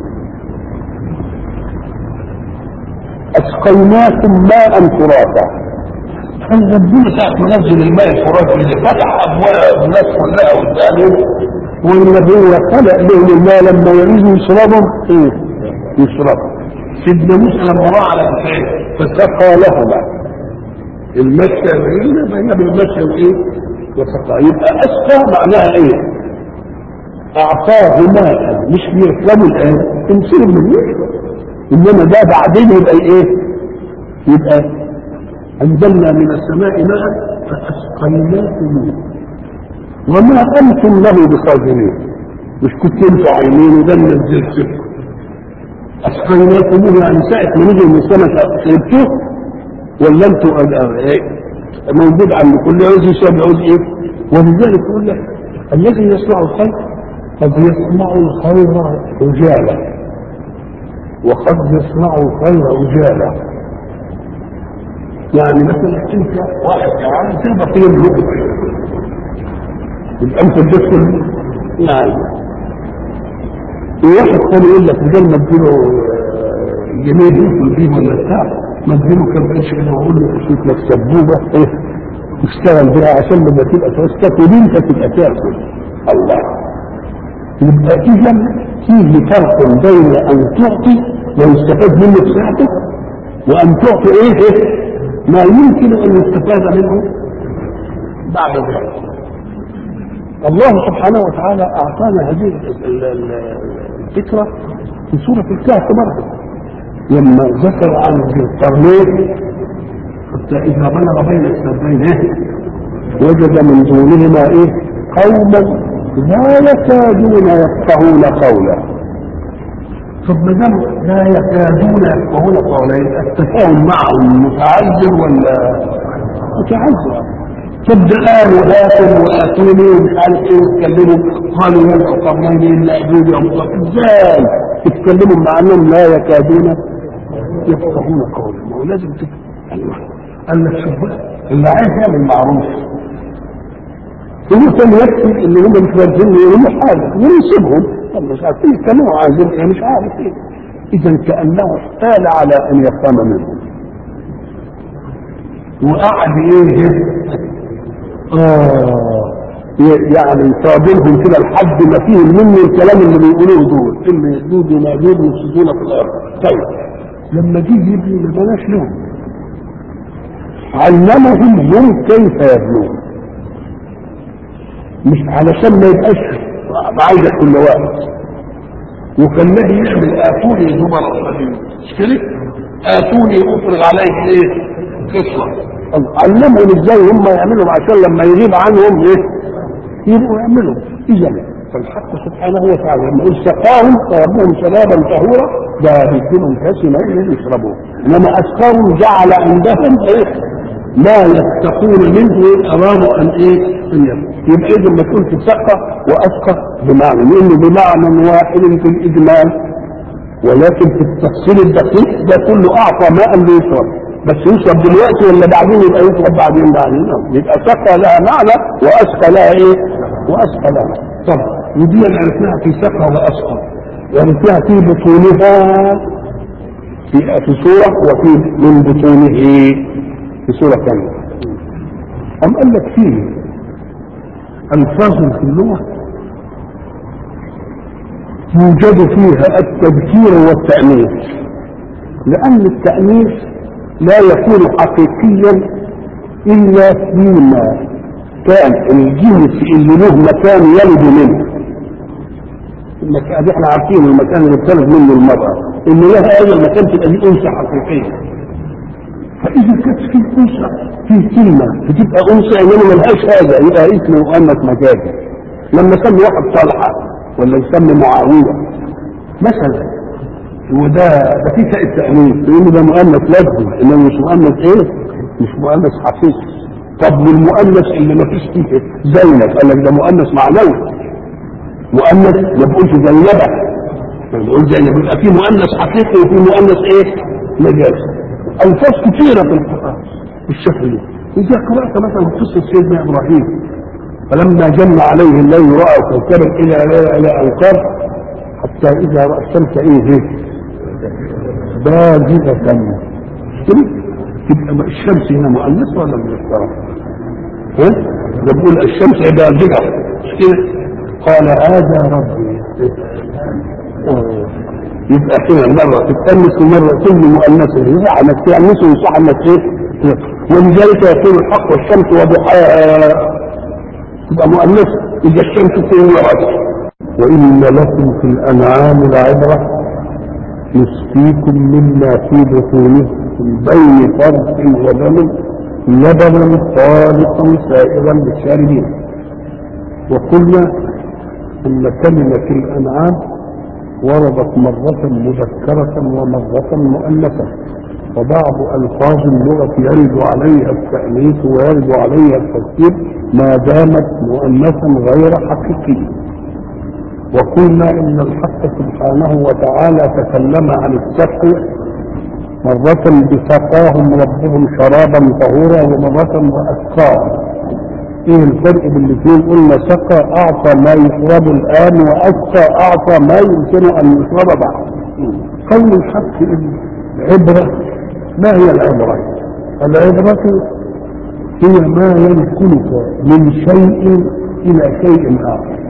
اسقيناكم ماء فراتا كان ربنا ساعة ما نزل الماء الفرات اللي فتح ابواب الناس كلها قدامهم والنبي خلق لهم الماء لما يريدوا يشربوا ايه؟ يشربوا سيدنا موسى لما راى على الفعل فسقى لهما المشى بعيدة بين المشى وايه؟ وسقى يبقى اسقى معناها ايه؟ اعطاه ماء مش بيركبوا الان تمثيل من يشرب انما ده بعدين يبقى ايه؟ يبقى أنزلنا من السماء ماء فأسقيناكم وما أنتم له بخازنين مش كنت انتوا عينين وده نزل سكر أسقيناكم يعني ساعة ما نزل من السماء شربتوه ولا انتوا موجود عند كل عز يساوي عز ايه ولذلك يقول لك الذي يصنع الخير قد يصنع الخير رجالا وقد يصنع الخير رجالا يعني مثلا انت واحد جعان تقدر تملك يبقى انت تدخل يعني وواحد ثاني يقول لك بدل ما اديله جنيه ياكل بيه ولا بتاع ما اديله كام قرش كده واقول له اشوف لك سبوبه ايه تشتغل بيها عشان لما تبقى تاكل انت تبقى تاكل الله يبقى اذا فيه فرق بين ان تعطي ويستفاد منه بساعته وان تعطي ايه, إيه؟ ما يمكن ان يستفاد منه بعد ذلك الله سبحانه وتعالى اعطانا هذه الفكره في سوره الكهف مره لما ذكر عن ذي القرنين حتى اذا بلغ بين السدين ايه وجد من دونهما ايه قوما لا يكادون يفقهون قولا طب ما دام لا يكادون يفقهون قولا يبقى التفاهم معهم متعذر ولا متعذر طب ده قالوا هاتوا واتوني ومش عارف ايه واتكلموا قالوا يا القرنين الا اجوب يا مصطفى ازاي تتكلموا مع انهم لا يكادون يفقهون قولا ما هو لازم تفهم قال لك شوف بقى اللي عايز يعمل معروف هو كان يكفي ان هم مش راضيين يقولوا حاجه ويسيبهم طب مش عارفين يتكلموا عايزين ايه مش عارف ايه اذا كانه احتال على ان يفهم منهم وقعد ايه اه يعني يصابرهم كده لحد ما فيهم منه الكلام اللي بيقولوه دول اللي يجود وماجود يفسدون في الارض طيب لما جه يبني ما بلاش لهم علمهم هم كيف يبنون مش علشان ما يبقاش عايزة كل وقت وخلاه يعمل اتوني زمر الصديق مش كده؟ اتوني افرغ عليه ايه؟ قصه علمهم ازاي هم يعملوا عشان لما يغيب عنهم ايه؟ يبقوا يعملوا اذا فالحق سبحانه وتعالى لما يقول سقاهم فربهم شرابا طهورا ده بيديهم كاس ماء يشربوه انما اسقاهم جعل عندهم ايه؟ ما يتقون منه ارادوا ان ايه؟ ان يبقوا يبقى اذا ما تقول تسقى واسقى بمعنى لانه بمعنى واحد في الاجمال ولكن في التفصيل الدقيق ده كله اعطى ماء ليشرب بس يشرب دلوقتي ولا بعدين يبقى يشرب بعدين بعدين يبقى سقى لها معنى واسقى لها ايه؟ واسقى لها طب ودي عرفناها في سقى واسقى عرفناها في بطونها في في سوره وفي من بطونه في سوره ثانيه أم قال لك فيه ألفاظ في اللغة يوجد فيها التذكير والتأنيث لأن التأنيث لا يكون حقيقيا إلا فيما كان الجنس اللي له مكان يلد منه المكان احنا عارفين المكان اللي بتلد منه المرأة اللي لها هذا المكان تبقى دي أنثى حقيقية فإذا كانت في أنثى في كلمة بتبقى أنثى إنما ملهاش هذا يبقى اسم مؤنث مجازي لما يسمي واحد طلحة ولا يسمي معاوية مثلا وده ده في تاء التأنيث لأن ده مؤنث لفظي إنما مش مؤنث إيه؟ مش مؤنث حقيقي طب والمؤنث اللي ما فيش فيه زينب قال لك ده مؤنث معنوي مؤنث ما بقولش زينبة بقول زينب يبقى في مؤنث حقيقي وفي مؤنث إيه؟ مجازي ألفاظ كثيرة في القرآن بالشكل ده إذا قرأت مثلا قصة سيدنا إبراهيم فلما جن عليه الليل رأى كوكبا إلى إلى أوقات حتى إذا رأى الشمس إيه بازغة تبقى الشمس هنا مؤنثة ولا مذكرة؟ ها؟ ده بيقول الشمس بازغة مش كده؟ قال هذا ربي يبقى هنا مرة تتأنس ومرة كل مؤنثة يصح انك تأنس ويصح انك ايه؟ ولذلك يكون الحق والشمس وضحاها تبقى مؤنثة إذا الشمس كورت وإن لكم في الأنعام لعبرة نسقيكم مما في بطونه من بين فرث ودم لبنا خالصا سائغا للشاربين وقلنا أن كلمة الأنعام وردت مرة مذكرة ومرة مؤنثة فبعض الفاظ اللغه يرد عليها التانيث ويرد عليها التذكير ما دامت مؤنثا غير حقيقي وقلنا ان الحق سبحانه وتعالى تكلم عن السقي مرة بسقاهم ربهم شرابا طهورا ومرة واسقاهم ايه الفرق بين الاثنين قلنا سقى اعطى ما يشرب الان واسقى اعطى ما يمكن ان يشرب بعد قول الحق العبرة ما هي العبرة العبرة هي ما ينقلك من شيء الى شيء اخر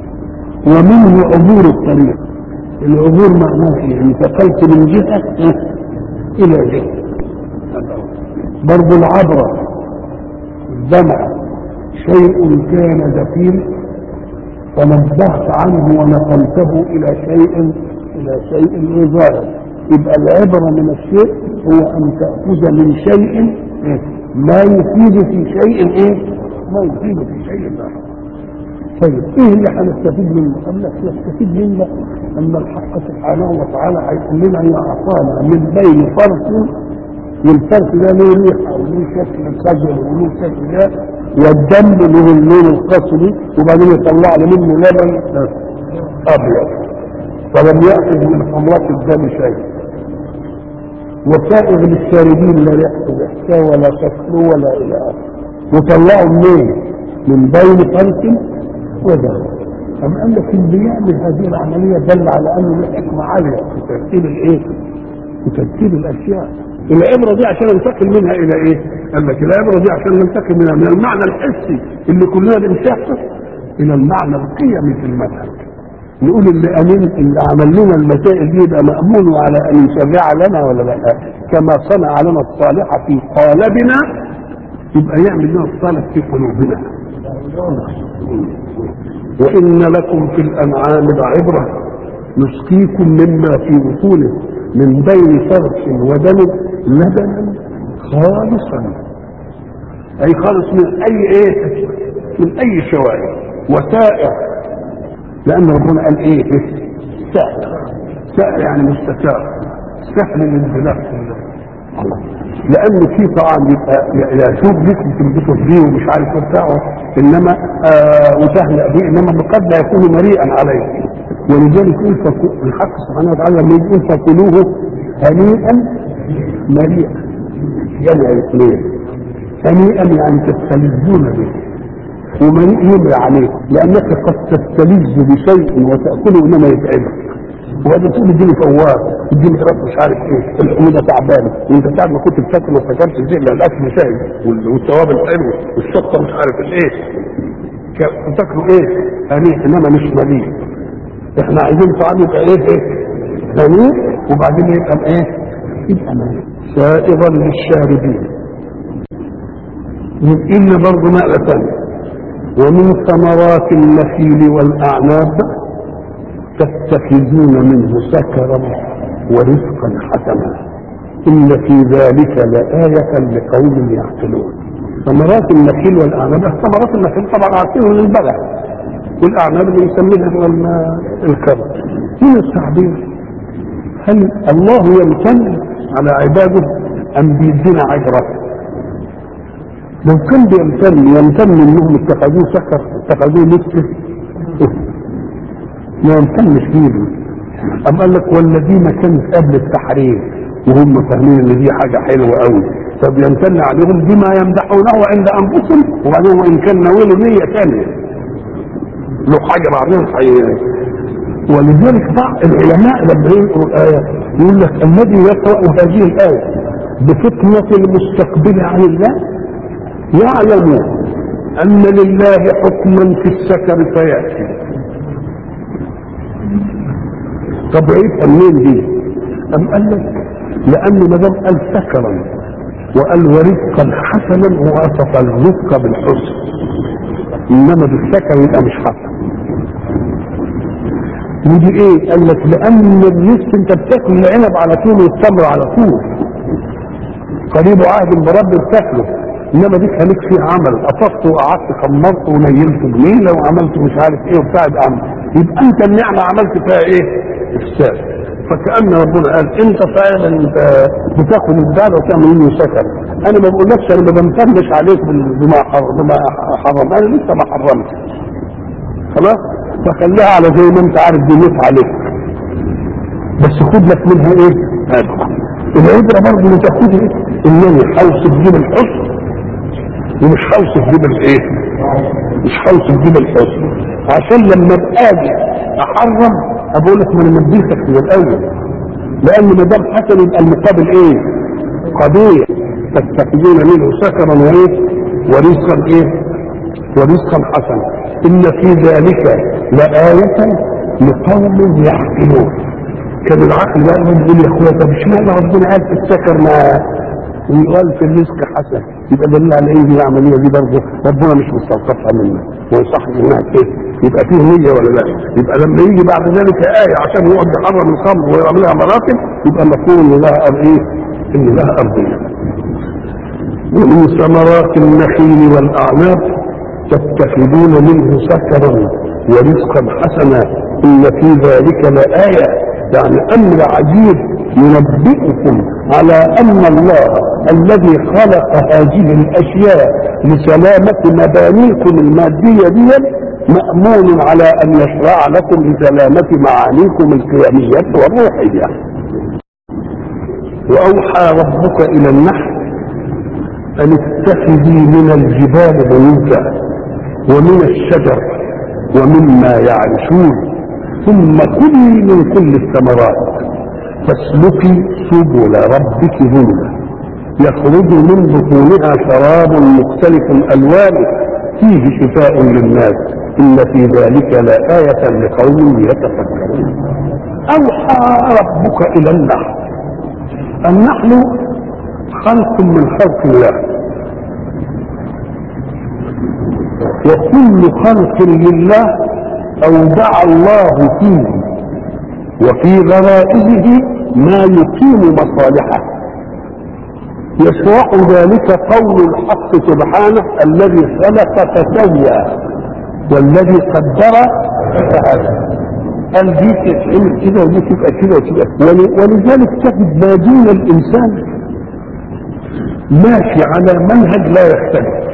ومنه عبور الطريق العبور معناه ايه انتقلت من جهة الى جهة برضو العبرة الدمع شيء كان دفين فنبهت عنه ونقلته الى شيء الى شيء ظاهر يبقى العبره من الشيء هو ان تاخذ من شيء ما يفيد في شيء ايه؟ ما يفيد في شيء اخر. طيب ايه اللي هنستفيد منه؟ قال لك نستفيد منه ان الحق سبحانه وتعالى هيقول لنا ان اعطانا من بين فرق والفرق ده له ريحه وله شكل خجل وله شكل ده والدم له اللون القصري وبعدين يطلع لي منه لبن ابيض فلم ياخذ من حمرات الدم شيء وسائغ للشاربين لا ريحته بحكاه ولا شكله ولا الى اخره وطلعوا منين؟ من بين فرق ودم أم قال لك اللي يعمل هذه العملية دل على أنه له حكمة عالية في ترتيب الإيه؟ في ترتيب الأشياء. العبرة دي عشان ننتقل منها إلى إيه؟ قال لك العبرة دي عشان ننتقل منها من المعنى الحسي اللي كلنا بنشاهده إلى المعنى القيمي في المنهج. نقول اللي أمين اللي عمل لنا المسائل دي يبقى مأمون على أن يشرع لنا ولا لا؟ كما صنع لنا الصالح في قالبنا يبقى يعمل لنا الصالح في قلوبنا. وإن لكم في الأنعام لعبرة نسقيكم مما في بطونه من بين فرث ودم لبنا خالصا أي خالص من أي إيه من أي شوائب وسائع لأن ربنا قال إيه سائع سائع يعني مستتار سهل للبلاغ الله لان في طعام يبقى يشوف بيكم تنبسط بيه ومش عارف بتاعه انما آه وسهل به انما قد لا يكون مريئا عليه ولذلك يقول الحق سبحانه وتعالى لما يقول فكلوه هنيئا مريئا يعني الاثنين هنيئا يعني تستلذون به ومريء يمري عليه لانك قد تستلذ بشيء وتاكله انما يتعبك وهذا تقول اديني فوار اديني رب مش عارف ايه الحموضه تعبانه وانت ساعه ما كنت بتاكل ما افتكرتش زي الاكل شاي والتوابل حلوه والشطه مش عارف الايه بتاكلوا ايه؟ هنيء انما مش مليء احنا عايزين طعام يبقى ايه ايه؟ هنيء وبعدين يبقى ايه؟ يبقى مليء سائغا للشاربين إن برضه نقلة ثانية ومن ثمرات النخيل والأعناب تتخذون منه سكرا ورزقا حسنا إن في ذلك لآية لقوم يعقلون ثمرات النخيل والأعناب ثمرات النخيل طبعا عارفين للبلع والأعناب اللي يسميها الكرم هنا التعبير هل الله يمتن على عباده أم بيدينا عبرة لو كان بيمتن يمتن انهم اتخذوه سكر اتخذوه لسه ما يمتنش بيه أم قال لك والذين كانت قبل التحرير وهم فاهمين ان دي حاجه حلوه قوي طب يمتن عليهم بما يمدحونه عند انفسهم وبعدين وان كان ناوله نيه ثانيه له حاجه بعدين حي ولذلك بعض العلماء لما يقروا الايه يقول لك الذي يقرا هذه الايه بفتنه المستقبل عن الله يعلم ان لله حكما في السكر فياتي طب عيب منين دي ام قال لك لانه ما دام قال سكرا وقال ورزقا حسنا ووصف الرزق بالحسن انما بالسكر يبقى مش حسن ودي ايه قال لك لان الرزق انت بتاكل العنب على طول والتمر على طول قريب عهد برب بتاكله انما دي خليك فيه عمل قطفت وقعدت خمرت ونيمت جميله وعملت مش عارف ايه وبتاع يبقى عمل يبقى انت النعمه عملت فيها ايه؟ افساد فكأن ربنا قال انت فعلا انت بتاخد الدار وتعمل منه سكر انا ما بقولكش انا ما بمتنش عليك بال- بما حر- بما حرم انا لسه ما حرمتش خلاص فخليها على زي ما انت عارف دنيتها عليك بس خد لك منها ايه؟ عبرة العبرة برضه اللي تاخدها ايه؟ انني حوص تجيب الحسن ومش حوص تجيب الايه؟ مش حوص تجيب الحسن عشان لما ابقى اجي احرم اقول لك ما انا مديتك من الاول لان ما دام حسن يبقى المقابل ايه؟ قضيه تتخذون منه سكرا وايه؟ ورزقا ايه؟ ورزقا حسنا ان في ذلك لآية لقوم يعقلون كان العقل بقى يقول يا اخويا طب اشمعنى ربنا قال في السكر ما ويقال في الرزق حسن يبقى دليل على ايه دي العمليه دي برضه ربنا مش مستلطفها منا ويصح انها ايه يبقى فيه نيه ولا لا يبقى لما يجي بعد ذلك ايه عشان يقعد يحرم الخمر ويعملها مراتب يبقى المفروض ان لها أر- ايه ان لها ارضيه ومن ثمرات النخيل والاعناب تتخذون منه سكرا ورزقا حسنا ان في ذلك لآية يعني امر عجيب ينبئكم على ان الله الذي خلق هذه الاشياء لسلامة مبانيكم المادية دي مأمون على ان يشرع لكم لسلامة معانيكم القيمية والروحية واوحى ربك الى النحل أن اتخذي من الجبال بيوتا ومن الشجر ومما يعرشون ثم كلي من كل الثمرات فاسلكي سبل ربك ذنبا يخرج من بطونها شراب مختلف ألوانه فيه شفاء للناس إن في ذلك لآية لقوم يتفكرون أوحى ربك إلى النحل النحل خلق من خلق الله وكل خلق لله أودع الله فيه وفي غرائزه ما يقيم مصالحه يشرع ذلك قول الحق سبحانه الذي خلق فسوى والذي قدر فهدى قال دي تتعمل كده ودي تبقى كده وتبقى ول- ولذلك تجد ما دون الانسان ماشي على منهج لا يختلف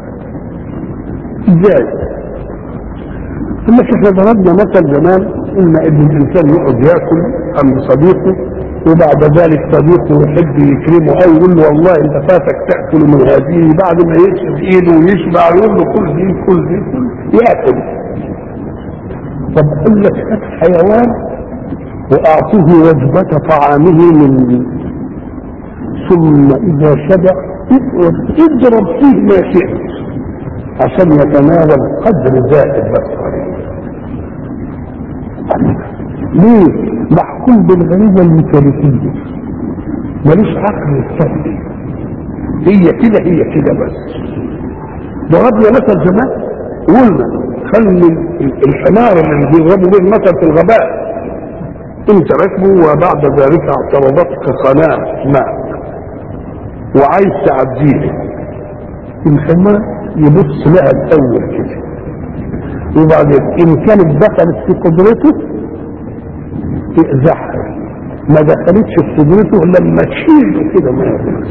ازاي ثم احنا ضربنا مثل زمان ان ابن الانسان يقعد ياكل عند صديقه وبعد ذلك صديقه يحب يكرمه او يقول له والله انت فاتك تاكل من هذه بعد ما يكشف ايده ويشبع يقول له كل دي كل دي كل ياكل طب قال لك هات حيوان واعطه وجبه طعامه من ثم اذا شبع اضرب فيه ما شئت عشان يتناول قدر ذات البصر ليه محكوم بالغريزه الميكانيكيه ملوش عقل يستهدي هي كده هي كده بس ضربنا مثل زمان قلنا خلي الحمار اللي بيضربوا به المثل في الغباء انت راكبه وبعد ذلك اعترضتك قناه ماء وعايز تعديه الحمار يبص لها الاول كده وبعدين ان كانت دخلت في قدرته تأزحها ما دخلتش في قدرته لما تشيله كده ما يقدرش.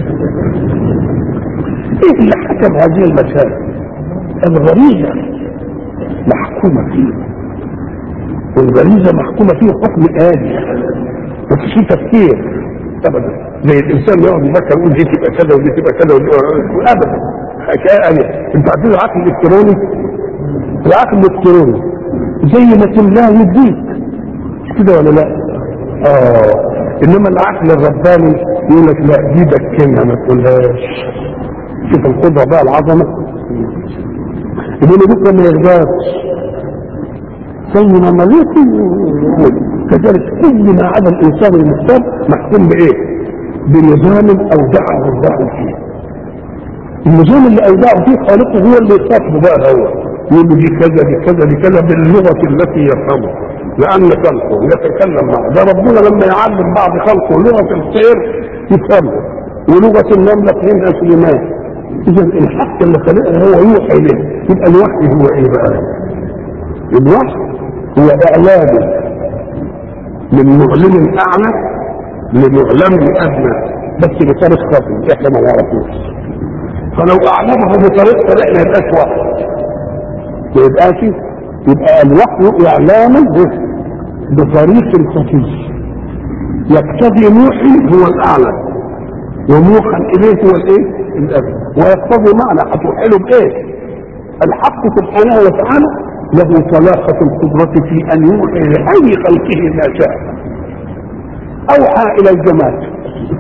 ايه اللي حكم هذه المسائل الغريزه محكومه فيه والغريزه محكومه فيه حكم آلي ما فيش تفكير ابدا زي الانسان يقعد يفكر يقول دي تبقى كذا ودي تبقى كذا ودي ابدا حكايه آلية انت عارفين العقل الالكتروني العقل الالكتروني زي ما تملاه يديك مش كده ولا لا؟ اه انما العقل الرباني يقول لك لا دي دكنها ما تقولهاش شوف القدره بقى العظمه يقول له بكره ما يرضاش زي ما ملوك كذلك كل ما عدا الانسان المختار محكوم بايه؟ بنظام اودعه الله فيه النظام اللي اودعه فيه خالقه هو اللي يخاطبه بقى هو يقول له دي كذا دي كذا دي كذا باللغه التي يفهمها لان خلقه يتكلم معه ده ربنا لما يعلم بعض خلقه لغه الخير يفهمها ولغه النمله فهمها سليمان اذا الحق اللي خلقها هو يوحي اليه يبقى الوحي هو ايه بقى؟ الوحي هو اعلان من معلم اعلى لمعلم ادنى بس بطريق خفي احنا ما نعرفوش فلو اعلمه بطريقه احنا يبقاش وحي ما يبقاش يبقى الوحي اعلاما بطريق خفي يقتضي موحي هو الاعلى وموحى اليه هو الايه؟ الادنى ويقتضي معنى هتوحي له بايه؟ الحق سبحانه وتعالى له طلاقة القدرة في أن يوحي لأي خلقه ما شاء أوحى إلى الجماد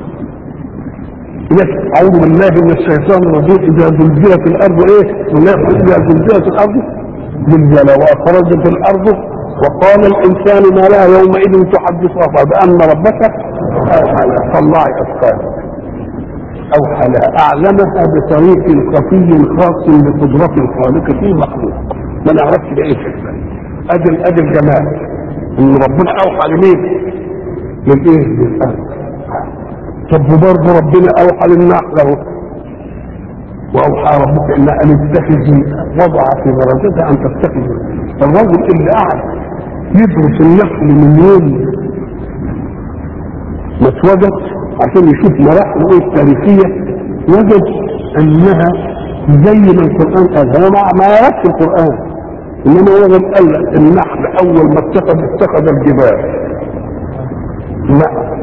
أعوذ بالله من الشيطان الرجيم إذا زلزلت الأرض إيه؟ إذا زلزلت الأرض زلزال وأخرجت الأرض وقال الإنسان ما لا يومئذ تحدث أخبار بأن ربك أوحى لها طلعي أفكارك أوحى لها أعلمها بطريق خفي خاص بقدرة الخالق في مخلوق ما نعرفش ده ايه الفكرة أدي أدي الجمال إن ربنا أوحى لمين؟ للإيه؟ للأرض طب وبرضه ربنا أوحى للنحل أهو وأوحى ربك إن أن اتخذي وضع في درجتها أن تتخذي الرجل اللي قعد يدرس النحل من يوم ما اتوجد عشان يشوف مراحله ايه التاريخية وجد انها زي ما القرآن قال هو ما ما يعرفش القرآن انما وجد قال النحل اول ما اتخذ اتخذ الجبال لا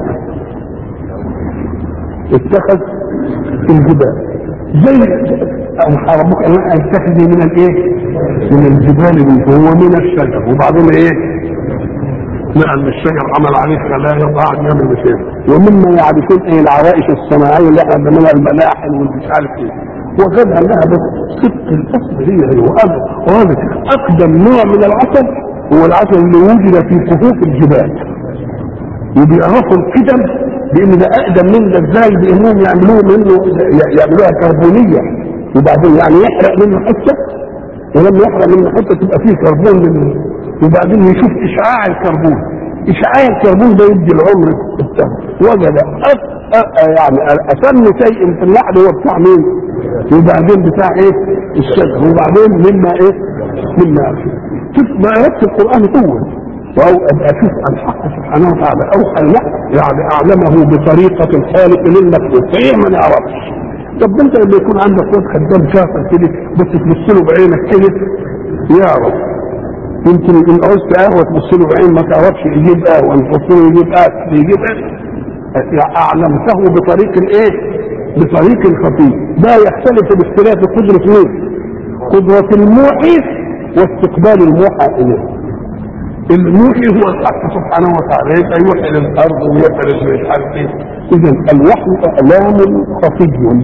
اتخذ الجبال زي او حرمك ان اتخذ من الايه من الجبال من هو من الشجر وبعدين ايه لأن الشجر عمل عليه خلايا وقعد يعمل مشاكل ومما يعرفون ايه العرائش الصناعية اللي احنا بنعملها الملاحم والمش عارف ايه وجدها انها بس صدق الاصل هي هي وهذا اقدم نوع من العسل هو العسل اللي وجد في كهوف الجبال وبيعرفوا القدم بان ده اقدم من ده ازاي بانهم يعملوه منه يعملوها كربونيه وبعدين يعني يحرق منه حته ولما يحرق منه حته تبقى فيه كربون منه وبعدين يشوف اشعاع الكربون اشعاع الكربون ده يدي العمر بتاعه وجد أف... أ... يعني اتم شيء في اللحد هو بتاع مين وبعدين بتاع ايه الشجر وبعدين مما ايه مما شوف ما يكتب القران قوه وأو ابقى اشوف الحق سبحانه وتعالى اوحى له يعني اعلمه بطريقه الخالق للمخلوق فايه ما نعرفش طب انت لما يكون عندك واد خدام شاطر كده بس تبص له بعينك كده يعرف يمكن ان عوزت قهوه تبص له بعين ما تعرفش يجيب قهوه تبص له يجيب اكل يجيب اعلمته بطريق الايه؟ بطريق خفي ده يختلف باختلاف قدره مين؟ قدره الموحي واستقبال الموحى اليه الموحي هو الحق سبحانه وتعالى يبقى يوحي للارض ويوحي للمش عارف ايه اذا الوحي اعلام خفي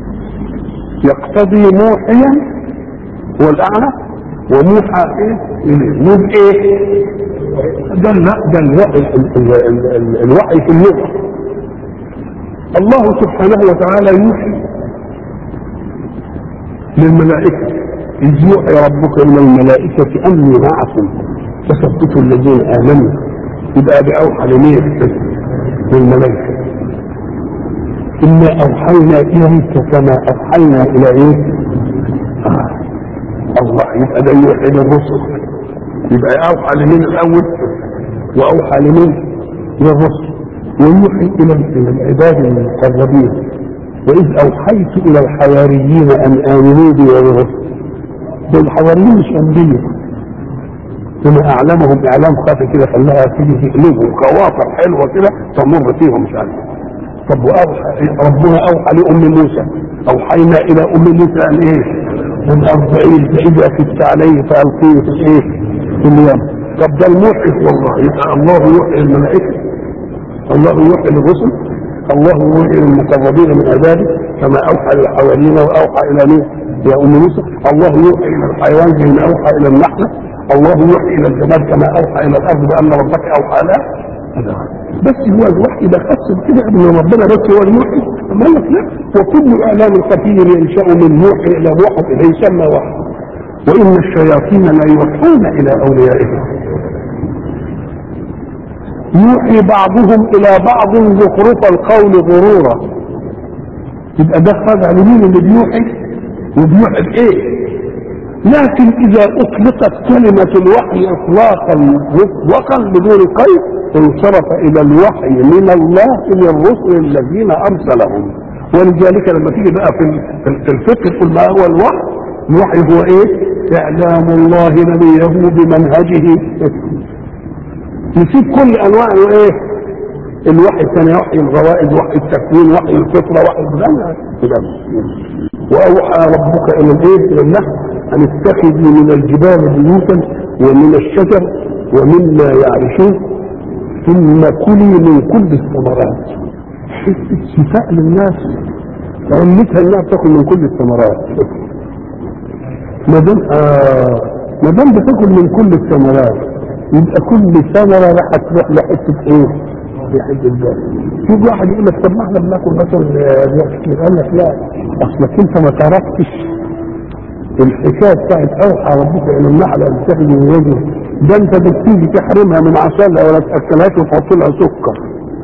يقتضي موحيا هو الاعلى وموحى ايه اليه موح ايه ده لا ده الوحي الوحي في اللغه الله سبحانه وتعالى يوحي للملائكه اذ يوحي ربك الى الملائكه اني معكم فثبتوا الذين امنوا يبقى باوحى لمين للملائكه انا اوحينا اليك كما اوحينا الى ايه آه. الله يبقى ده يوحي للرسل يبقى اوحى لمين الاول واوحى لمين للرسل ويوحي الى الى العباد المقربين واذ اوحيت الى الحواريين ان امنوا بي وبرسل دول الحواريين مش انبياء ثم اعلمهم اعلام خافي كده خلاها تيجي في قلوبهم خواطر حلوه كده تمر فيهم مش عارف طب واوحى ربنا اوحى لام موسى اوحينا الى ام موسى ان ايه؟ ان ارضعيه فاذا كدت عليه فالقيه في ايه؟ في اليم طب ده الموحي والله يبقى الله يوحي الملائكه الله يوحي للرسل الله يوحي للمقربين من عباده كما اوحى للحواريين واوحى الى مين؟ يا ام موسى الله يوحي الى الحيوان زي ما اوحى الى النحله الله يوحي الى الجمال كما اوحى الى الارض بان ربك اوحى لها بس هو الوحي ده خاص كده ان ربنا بس هو الموحي اما لك لا وكل اعلام خفي ينشا من موحي الى موحى الى يسمى وحي وان الشياطين لا يوحون الى اوليائهم يوحي بعضهم الى بعض زخرف القول غرورا يبقى ده خاضع لمين اللي بيوحي وبيوحي بايه لكن اذا اطلقت كلمة الوحي اطلاقا مطلقا بدون قيد انصرف الى الوحي من الله للرسل الذين ارسلهم ولذلك لما تيجي بقى في ال- في الفقه تقول ما هو الوحي الوحي هو ايه اعلام الله نبيه بمنهجه نسيب كل انواع ايه الوحي الثاني وحي الغوائز وحي التكوين وحي الفطره وحي البدن واوحى ربك الى الايه الى النحل ان اتخذي من الجبال بيوتا ومن الشجر ومما يعرشون ثم كلي من كل الثمرات حته شفاء للناس علتها انها بتاكل من كل الثمرات ما دام آه ما دام بتاكل من كل الثمرات يبقى كل ثمره راح تروح لحته ايه؟ لحته الجنه. في واحد يقول لك طب ما احنا بناكل مثلا رياض كتير قال لك لا اصلك انت ما تركتش الحكايه بتاعت اوحى ربك الى النحله ان تاخذ من وجهه ده انت بتيجي تحرمها من عسلها ولا تاكلهاش وتحط لها سكر.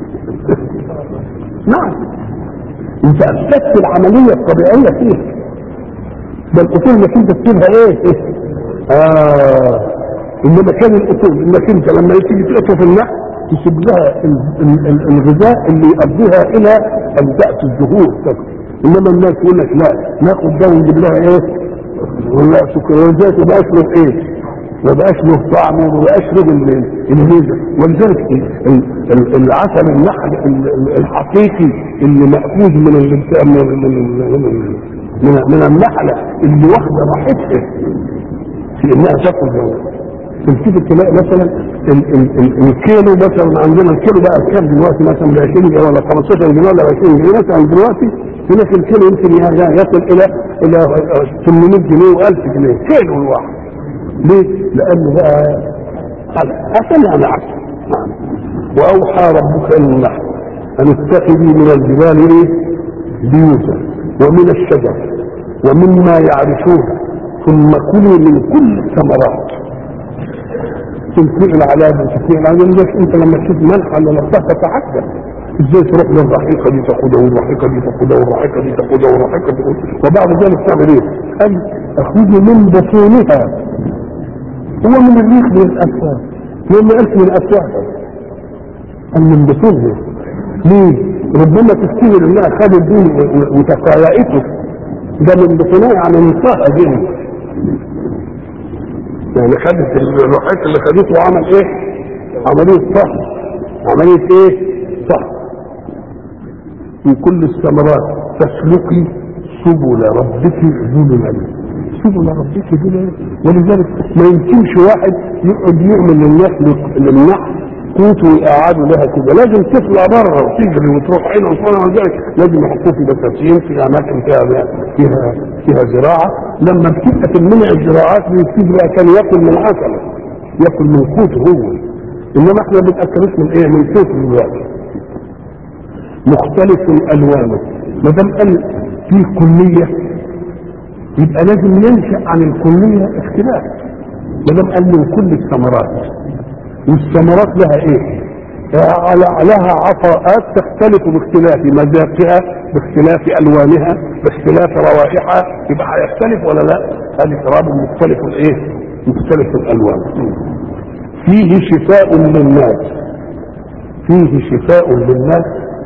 نعم انت افسدت العمليه الطبيعيه فيها ده الاصول انك انت تسيبها ايه؟ إيه؟ اه انما كان الاصول انك انت لما تيجي تقطع في النحل تسيب لها ال- ال- ال- الغذاء اللي يؤديها الى ان تاتي الزهور تاكل. انما الناس يقول لك لا ناخد ده ونجيب لها ايه؟ ولا سكر ولذلك ما بقاش له ايه؟ ما بقاش له طعم وما بقاش له ال- الميزه ولذلك ال- ال- ال- العسل النحل ال- ال- الحقيقي اللي مأخوذ من ال- من ال- من ال- من ال- من من النحله اللي واخده راحتها في انها تاكل تلتفت تلاقي مثلا ال ال ال الكيلو مثلا عندنا الكيلو بقى بكام دلوقتي مثلا ب 20 جنيه ولا 15 جنيه ولا 20 جنيه مثلا دلوقتي هناك الكيلو يمكن ي- يصل الى الى 800 جنيه و1000 جنيه كيلو الواحد ليه؟ لانه بقى عشان يعني عسل نعم. واوحى ربك الى النحل ان اتخذي من الجبال ايه؟ بيوتا ومن الشجر ومما يعرشون ثم كلوا من كل الثمرات تنتقل على تنتقل على لك انت لما تشوف ملح ولا نفسها تتعجب ازاي تروح للرحيقه دي تاخدها والرحيقه دي تاخدها والرحيقه دي تاخدها والرحيقه دي تاخدها وبعد ذلك تعمل ايه؟ قال اخذ من بطونها هو من الريح من الافواه هو ما قالش من افواهها قال من بطونها ليه؟ ربما تفتكر انها خدت دين وتقايعته ده من بطونها يعني نصاها دين يعني خدت الروحات اللي خدته وعمل ايه عملية صح عملية ايه صح في كل الثمرات تسلكي سبل ربك ذللا سبل ربك ذللا ولذلك ما يمكنش واحد يقعد يعمل للنحل للنحل قوت ويقعدوا لها كده لازم تطلع بره وتجري وتروح هنا وتروح ذلك لازم يحطوه في بساتين في اماكن فيها فيها فيها زراعه لما بتبقى تمنع الزراعات بيبتدي بقى كان ياكل من عسله ياكل من قوته هو انما احنا ما بناكلوش من ايه من قوته دلوقتي مختلف الوانه ما دام قال في كليه يبقى لازم ينشا عن الكليه اختلاف ما دام قال من كل الثمرات والثمرات لها ايه لها عطاءات تختلف باختلاف مذاقها باختلاف الوانها باختلاف روائحها يبقى هيختلف ولا لا هذه شراب مختلف الايه مختلف الالوان فيه شفاء للناس فيه شفاء للناس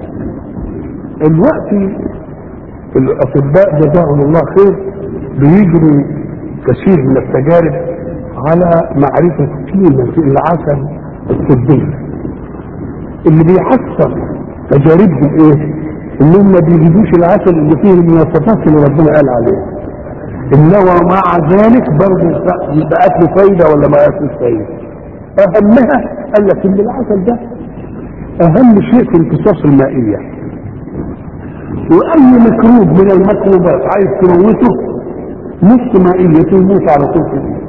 الوقت الاطباء جزاهم الله خير بيجروا كثير من التجارب على معرفة قيمة العسل الطبية اللي بيحصل تجاربهم ايه انهم ما بيجيبوش العسل اللي فيه المواصفات اللي ربنا قال عليها انما مع ذلك برضه يبقى له فايدة ولا ما له فايدة اهمها قال لك ان العسل ده اهم شيء في امتصاص المائية واي ميكروب من الميكروبات عايز تموته نص مائيته يموت على طول في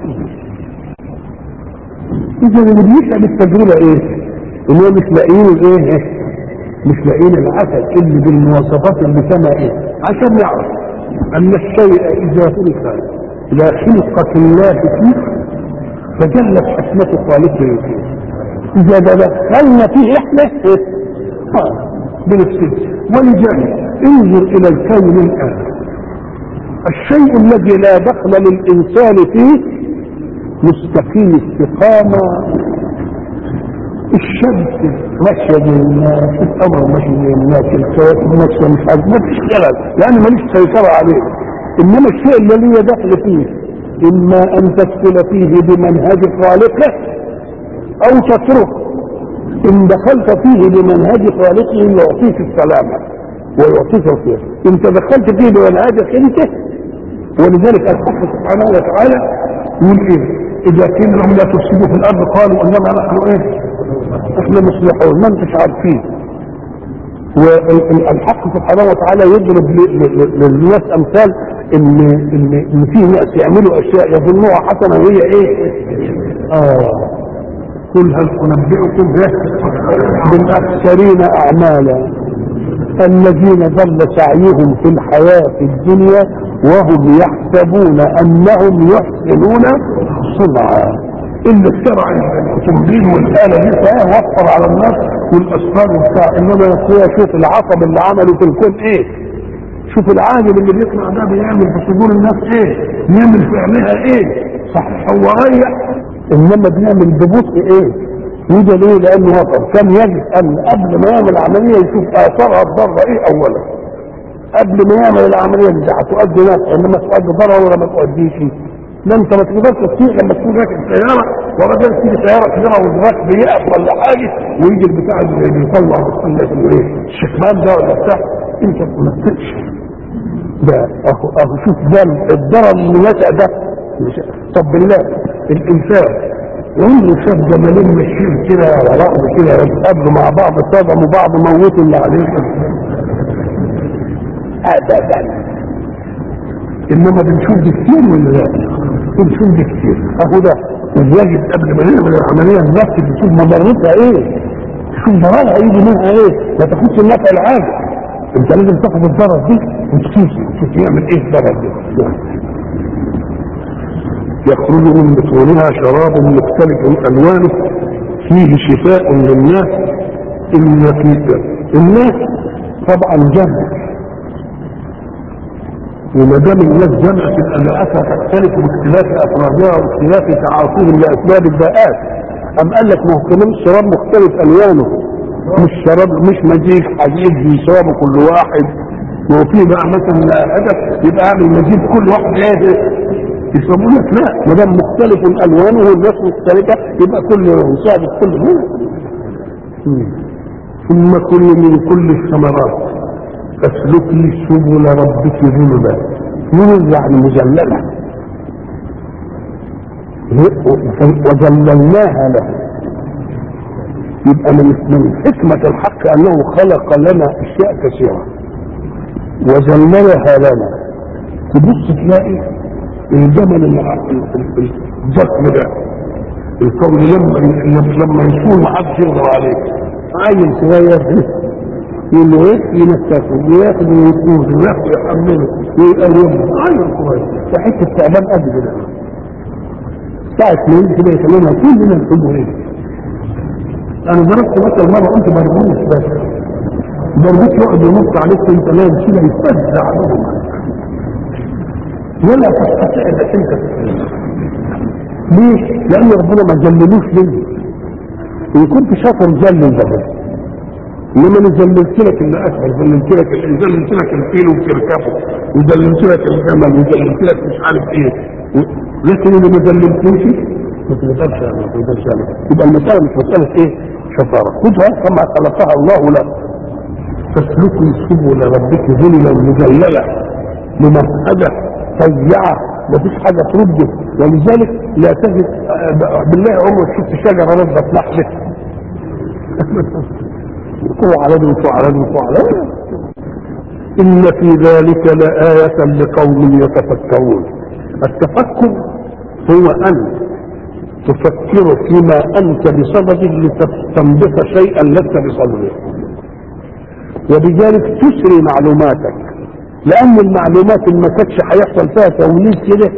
اذا اللي بيسأل التجربة ايه ان هو مش لاقيين الايه مش لاقيين العسل اللي بالمواصفات اللي كما ايه عشان نعرف ان الشيء اذا خلق الى خلقة الله فيه تجلت حكمة خالقه فيه اذا دخلنا فيه احنا ايه اه بنفسه ولذلك انظر الى الكون الان الشيء الذي لا دخل للانسان فيه مستقيم استقامة الشمس ماشيه زي الناس القمر ماشي زي الناس الكواكب ماشيه مش عارف ما فيش خلل يعني ماليش سيطره عليه انما الشيء اللي لي دخل فيه اما ان تدخل فيه بمنهج خالقه او تتركه ان دخلت فيه بمنهج خالقه يعطيك السلامه ويعطيك الخير ان تدخلت فيه بمنهجك انت ولذلك الحق سبحانه وتعالى يقول ايه اذا قيل لهم لا تفسدوا في الارض قالوا انما نحن ايه احنا مصلحون ما انتش عارفين والحق سبحانه وتعالى يضرب للناس امثال ان ان ان في ناس يعملوا اشياء يظنوها حسنه وهي ايه؟ اه قل هل انبئكم به بالاخسرين اعمالا الذين ضل سعيهم في الحياه الدنيا وهم يحسبون انهم يحسنون صنعا اللي اخترع التنبيه والاله دي فهو وفر على الناس والاسرار وبتاع انما يا اخويا شوف العصب اللي عمله في الكون ايه شوف العاجب اللي بيطلع ده بيعمل في صدور الناس ايه بيعمل في عينيها ايه صحيح هو غير انما بيعمل ببطء ايه وده ليه لانه وفر كان يجب ان قبل ما يعمل عمليه يشوف اثارها الضاره ايه اولا قبل ما يعمل العمليه دي هتؤدي نفع انما تؤدي ضرر ولا ما تؤديش لا انت ما تقدرش تسيق لما تكون راكب سياره وراجل تيجي سياره كبيره والراك بيقف ولا حاجه ويجي البتاع اللي بيطلع اسمه ايه الشكمان ده ولا بتاع انت ما تسيقش ده اهو اهو شوف ده الضرر اللي نشأ ده طب بالله الانسان عمره شاف جمالين ماشيين كده على بعض كده يتقابلوا مع بعض صدموا بعض موتوا اللي عليهم ابدا انما بنشوف دي كتير ولا لا؟ بنشوف دي كتير اهو ده الواجب قبل ما نعمل العمليه النفس بتشوف مضرتها ايه؟ تشوف ضررها يجي منها ايه؟ ما تاخدش النفع العادي انت لازم تاخد الضرر دي وتشوف تشوف يعمل ايه الضرر ده يخرج من بطونها شراب مختلف الوانه فيه شفاء للناس ان في الناس طبعا جمع وما دام الناس جمع تبقى مئاتها تختلف باختلاف افرادها واختلاف تعاطيهم لاسباب الداءات ام قال لك ما هو كمان الشراب مختلف الوانه مش شراب مش مزيج حديد بيشربه كل واحد وفي بقى مثلا هدف يبقى اعمل مزيج كل واحد ايه يسمون لك لا ما دام مختلف الوانه والناس مختلفه يبقى كل مساعد كل ثم كل من كل الثمرات فاسلكي سبل ربك ذنبا ذنب يعني مذلله وذللناها له يبقى من من حكمة الحق أنه خلق لنا أشياء كثيرة وذللها لنا تبص تلاقي الجمل الجسم ده الكون لما لما يكون محدش يقدر عليه عيل صغير يقول له ايه ينسفه وياخد ويكوز وياخد يحمله ويقومه عيل صغير وحته تعبان قد كده ساعة ما يجي كده يكلمها كلنا نقول له ايه انا ضربت مثلا مره قلت برغوث بس برغوث يقعد ينط عليك وانت نايم كده يفزع عدوك ولا تستطيع انك انت ليه؟ لان ربنا ما جللوش ليه ان كنت شاطر جلل ده بس انما انا زللت لك اللي اسهل زللت لك زللت لك الفيل وتركبه وزللت لك الجمل وزللت لك مش عارف ايه لكن اللي ما زللتوش ما تقدرش ما تقدرش يبقى المساله مش مساله ايه؟ شطاره خذها كما خلقها الله لك فاسلكوا سبل ربك ذللا مذلله ممهده سيعه مفيش حاجه ترده ولذلك لا تجد بالله عمرك شفت شجره نضت لحظه طوع على دي وطوع على دي وطوع على إن في ذلك لآية لقوم يتفكرون التفكر هو أن تفكر فيما أنت بصدده لتستنبط شيئا لست بصدده وبذلك تسري معلوماتك لأن المعلومات اللي ما كانتش هيحصل فيها توليد كده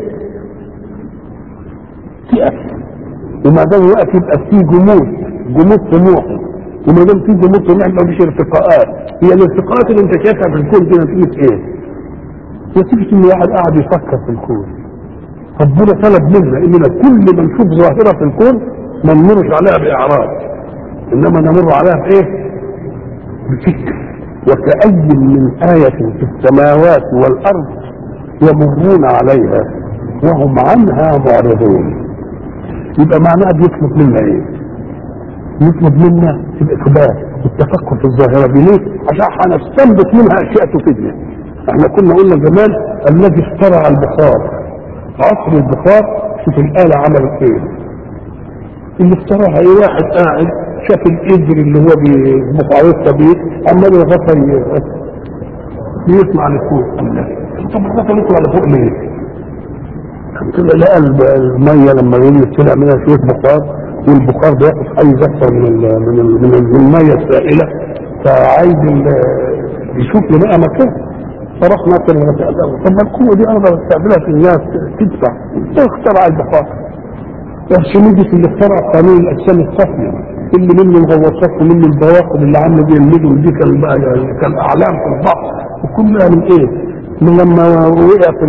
تقف وما دام وقف يبقى فيه جمود جمود طموحي وما دام في جمود طموحي ما فيش ارتقاءات هي الارتقاءات اللي انت شايفها في الكون دي نتيجه ايه؟ نتيجه ان واحد قاعد يفكر في الكون ربنا طلب منا اننا كل ما نشوف ظاهره في الكون ما نمرش عليها باعراض انما نمر عليها بايه بفكر وكأي من آية في السماوات والأرض يمرون عليها وهم عنها معرضون يبقى معناها بيطلب منا ايه يطلب منا الاقبال والتفكر في الظاهره دي ليه؟ عشان هنستنبط منها اشياء تفيدنا احنا كنا قلنا زمان الذي اخترع البخار عصر البخار شوف الآلة عملت ايه اللي اخترعها ايه واحد قاعد شاف القدر اللي هو بيطبخ عليه الطبيب عمال الغطا بيطلع لفوق طب الغطا يطلع لفوق ليه؟ كده لقى الميه لما يجي طلع منها شويه بخار والبخار ده ياخد حيز اكثر من ال من ال من, ال من الميه السائله فعايز يشوف له بقى مكان فراح ناكل طب ما القوه دي انا بستعملها في الناس تدفع اخترع البخار ارشميدس اللي اخترع قانون الاجسام الصافيه اللي منه الغواصات ومنه البواقم اللي عامله دي المدن دي كالاعلام في البحر وكلها من ايه؟ من لما وقع في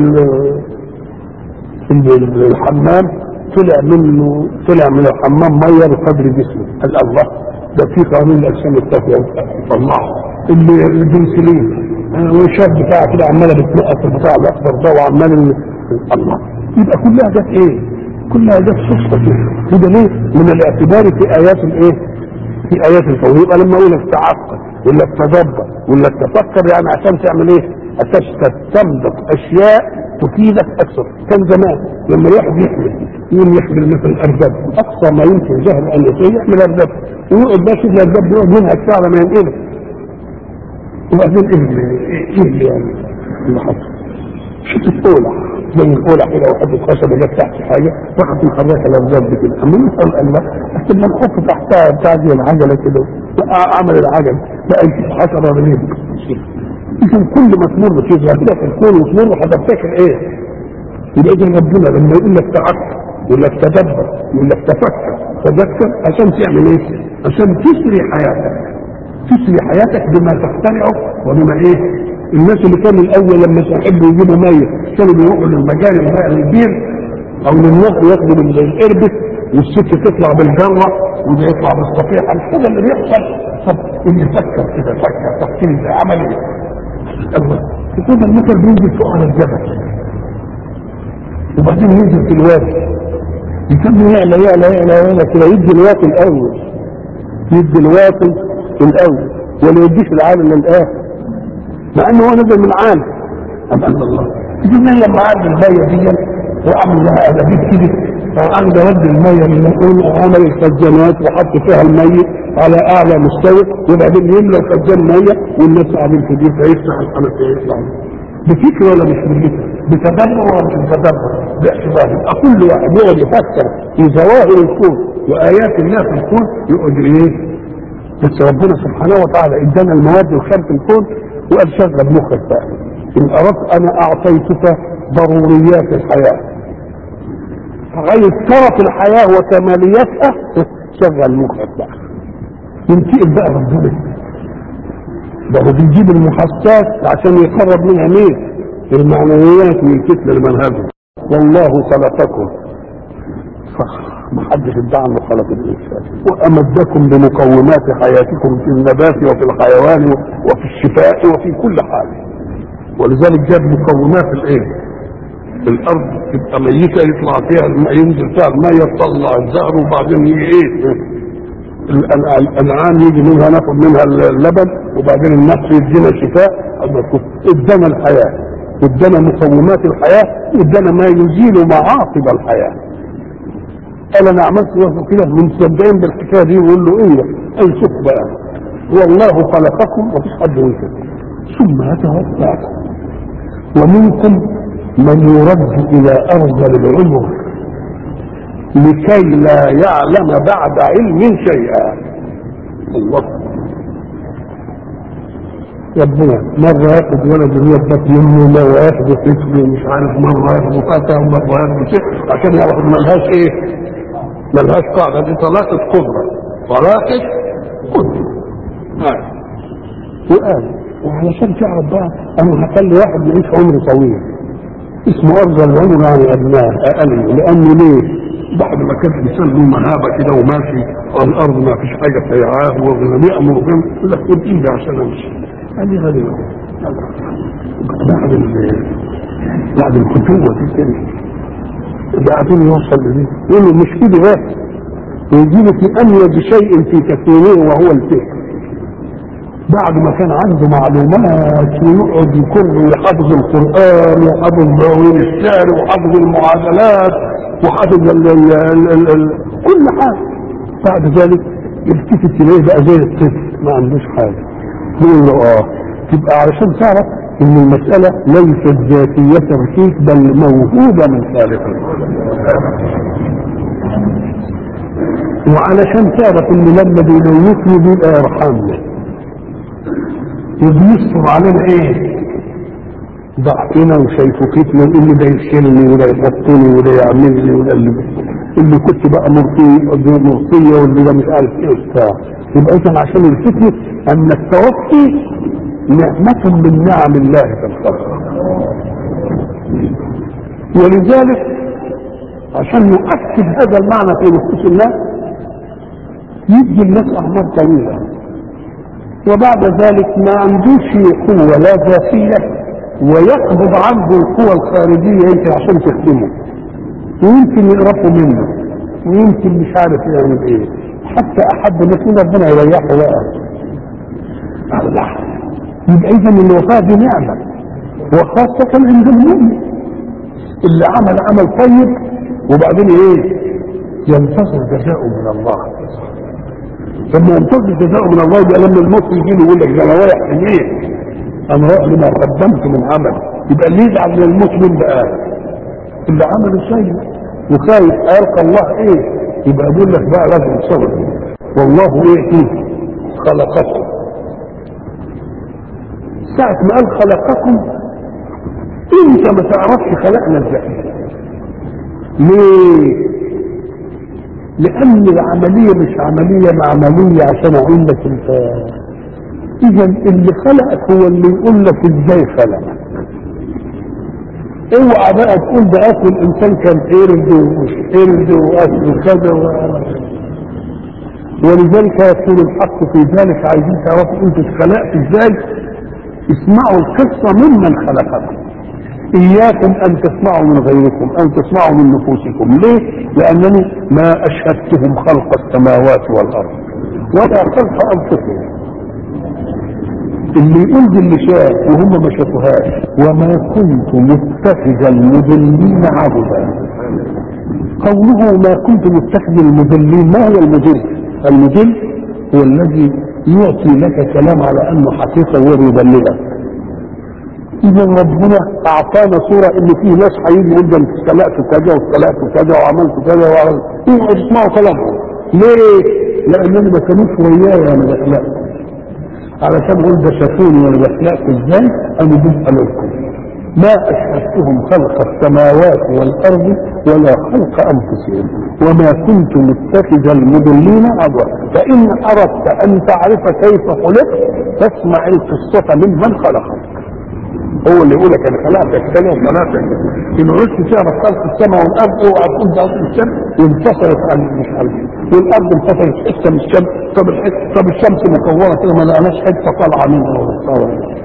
في الحمام طلع منه طلع من الحمام ميه بقدر جسمه قال الله ده في قانون الاجسام الصافيه طلعه اللي البنسلين والشاب بتاعه كده عماله بتنقص البتاع الاخضر ده وعمال الله يبقى كلها جت ايه؟ كلها جت صدفه كده كده ليه؟ من الاعتبار في ايات الايه؟ في ايات الكون يبقى لما اقول لك تعقل ولا تدبر ولا تفكر يعني عشان تعمل ايه؟ عشان تستنبط اشياء تفيدك اكثر كان زمان لما يحب يحمل يقوم يحمل مثل الارداب اقصى ما يمكن جهل ان يصير يحمل ارداب ويقعد بقى يشوف الارداب يقعد منها الساعه لما ينقله وبعدين ايه اللي ايه اللي يعني اللي حصل شفت الاولى زي الاولى كده وحطت خشبه جت تحت حاجه راحت محركه الارداب دي كده اما يسال الله لكن ما نحط تحتها بتاع دي العجله كده عمل العجل بقى حشره رهيب اذا كل ما تمر في غابله في الكون وتمر هتفتكر ايه؟ يبقى اذا ربنا لما يقول لك تعقل يقول لك تدبر يقول لك تفكر تذكر عشان تعمل ايه؟ عشان تسري حياتك تسري حياتك بما تخترعه وبما ايه؟ الناس اللي كانوا الاول لما يحبوا يجيبوا ميه كانوا بيروحوا للمجاري الماء البير او للنهر ياخدوا القربة والست تطلع بالجره وده يطلع بالصفيحه كده اللي بيحصل طب اللي فكر كده فكر تفكير ده عمل ايه؟ الله يكون المثل بينزل فوق على الجبل وبعدين ينزل في الوادي يكمل يعلى يعلى يعلى يعلى كده يدي الواطي الاول يدي الواطي الاول ولا يديش العالم للاخر مع انه هو نزل من عام أم الله يجينا لما عاد المية دي وعمل لها أدابيب كده وعند رد المية من نقول وعمل الخزانات وحط فيها المية على أعلى مستوى وبعدين يملى الخزان مية والناس قاعدين في دي فيفتح الحنفية يطلع بفكر ولا مش بفكر بتدبر ولا مش بتدبر باعتبار يبقى كل واحد يقعد يفكر في ظواهر الكون وآيات الله في الكون يقعد إيه بس ربنا سبحانه وتعالى ادانا المواد الخام في الكون وقال شغل مخك بقى ان اردت انا اعطيتك ضروريات الحياه فغير طرف الحياه وكمالياتها شغل مخك بقى ينتقل بقى ربنا ده هو بيجيب المحسات عشان يقرب منها مين المعنويات والفتنه لمنهجه والله خلقكم صح ما حدش ادعى انه خلق الانسان وامدكم بمقومات حياتكم في النبات وفي الحيوان وفي الشفاء وفي كل حال ولذلك جاب مقومات الايه الارض تبقى ميته يطلع فيها الماء ينزل فيها الميه تطلع الزهر وبعدين يجي ايه الانعام يجي منها ناخد منها اللبن وبعدين النفس يدينا شفاء ادانا الحياه ادانا مقومات الحياه ادانا ما يزيل معاصب الحياه قال انا عملت وصف كده من صدقين بالحكايه دي ويقول له ايه اي شوف بقى والله خلقكم ومفيش حد ينكر ثم يتوفاكم ومنكم من يرد الى ارذل العمر لكي لا يعلم بعد علم شيئا الله ربنا مرة ياخد ولد وهي بطن امه مرة ياخد طفل ومش عارف مرة ياخد فتى ومرة ياخد شيء عشان يعرف ان ملهاش ايه؟ ملهاش قاعدة دي طلاقة قدرة طلاقة قدرة آه. وقال وعلشان تعرف بقى انا هخلي واحد يعيش عمر طويل اسمه افضل العمر يعني ابناء اقل لانه ليه؟ بعد ما كان الانسان له مهابه كده وماشي على الارض ما فيش حاجه سيعاه ولم يامر بهم يقول لك خد ايدي عشان امشي هذه غريبه بعد ال- بعد الفتوه دي كده بعدين يوصل لدي يقول له مش كده بس ويجيب في اميز شيء في تكوينه وهو الفكر بعد ما كان عنده معلومات ويقعد يكر ويحفظ القرآن وحفظ دواوين الشعر وحفظ المعادلات وحفظ ال ال ال ال ال كل حاجة بعد ذلك يلتفت إليه بقى زي الطفل ما عندوش حاجة يقول له اه تبقى علشان تعرف ان المسألة ليست ذاتية فيك بل موهوبة من خالقك وعلشان تعرف ان لما بيموتني بيبقى يرحمني وبيستر علينا ايه ضعفنا وشيفوكتنا اللي ده يشيلني وده يحطني وده يعمل لي وده اللي اللي كنت بقى مرضي مرضية واللي ده مش عارف ايه وبتاع يبقى اذا عشان الفتنة ان التوفي نعمة من نعم الله في الخلق ولذلك عشان نؤكد هذا المعنى في نفوس الناس يدي الناس اعمار طويله وبعد ذلك ما عندوش قوة لا ذاتية ويقبض عنه القوى الخارجية يمكن عشان تخدمه ويمكن يقرفوا منه ويمكن مش عارف يعمل ايه حتى احب الناس من ربنا يريحه بقى الله يبقى اذا الوفاة دي نعمة وخاصة عند المؤمن اللي عمل عمل طيب وبعدين ايه ينتظر جزاؤه من الله لما ينتظر جزاؤه من الله يبقى لما الموت يجي له يقول لك ده انا رايح لمين؟ انا رايح لما قدمت من عمل يبقى اللي يزعل من الموت مين بقى؟ اللي عمل شيء وخايف القى الله ايه؟ يبقى يقول لك بقى لازم صبر والله ايه فيه؟ خلقكم ساعة ما قال خلقكم انت ما تعرفش خلقنا ازاي ليه؟ لان العمليه مش عمليه معمليه عشان اقول لك انت اذا اللي خلقك هو اللي يقول لك ازاي خلقك اوعى بقى تقول ده اصل الانسان كان قرد ومش قرد واصل كذا و... ولذلك يقول الحق في ذلك عايزين تعرفوا انتوا اتخلقت ازاي اسمعوا القصه ممن خلقكم إياكم أن تسمعوا من غيركم أن تسمعوا من نفوسكم ليه؟ لأنني ما أشهدتهم خلق السماوات والأرض ولا خلق أنفسهم اللي يقول دي اللي شاف وهم ما شافوهاش وما كنت متخذ المضلين عبدا قوله ما كنت متخذ المضلين ما هو المضل؟ المضل هو الذي يعطي لك كلام على انه حقيقه وهو بيضللك اذا ربنا اعطانا صوره ان في ناس هيجي يقول ده انت اتخلقت كذا واتخلقت كذا وعملت كذا وعملت اوعوا تسمعوا كلامهم ليه؟ لانهم ما كانوش وياي وانا بخلقت علشان اقول ده شافوني وانا بخلقت ازاي انا بسال لكم ما اشهدتهم خلق السماوات والارض ولا خلق انفسهم وما كنت متخذ المضلين عبرا فان اردت ان تعرف كيف خلقت فاسمع القصه ممن خلقك هو اللي يقول لك انا خلقتك كذا وخلقتك ان عشت تعرف خلق السماء والارض اوعى تكون ده اصل الشمس وانفصلت عن مش عارف والارض انفصلت حته من الشمس طب الحته طب الشمس مكوره كده ما لقناش حته طالعه منها ولا طالعه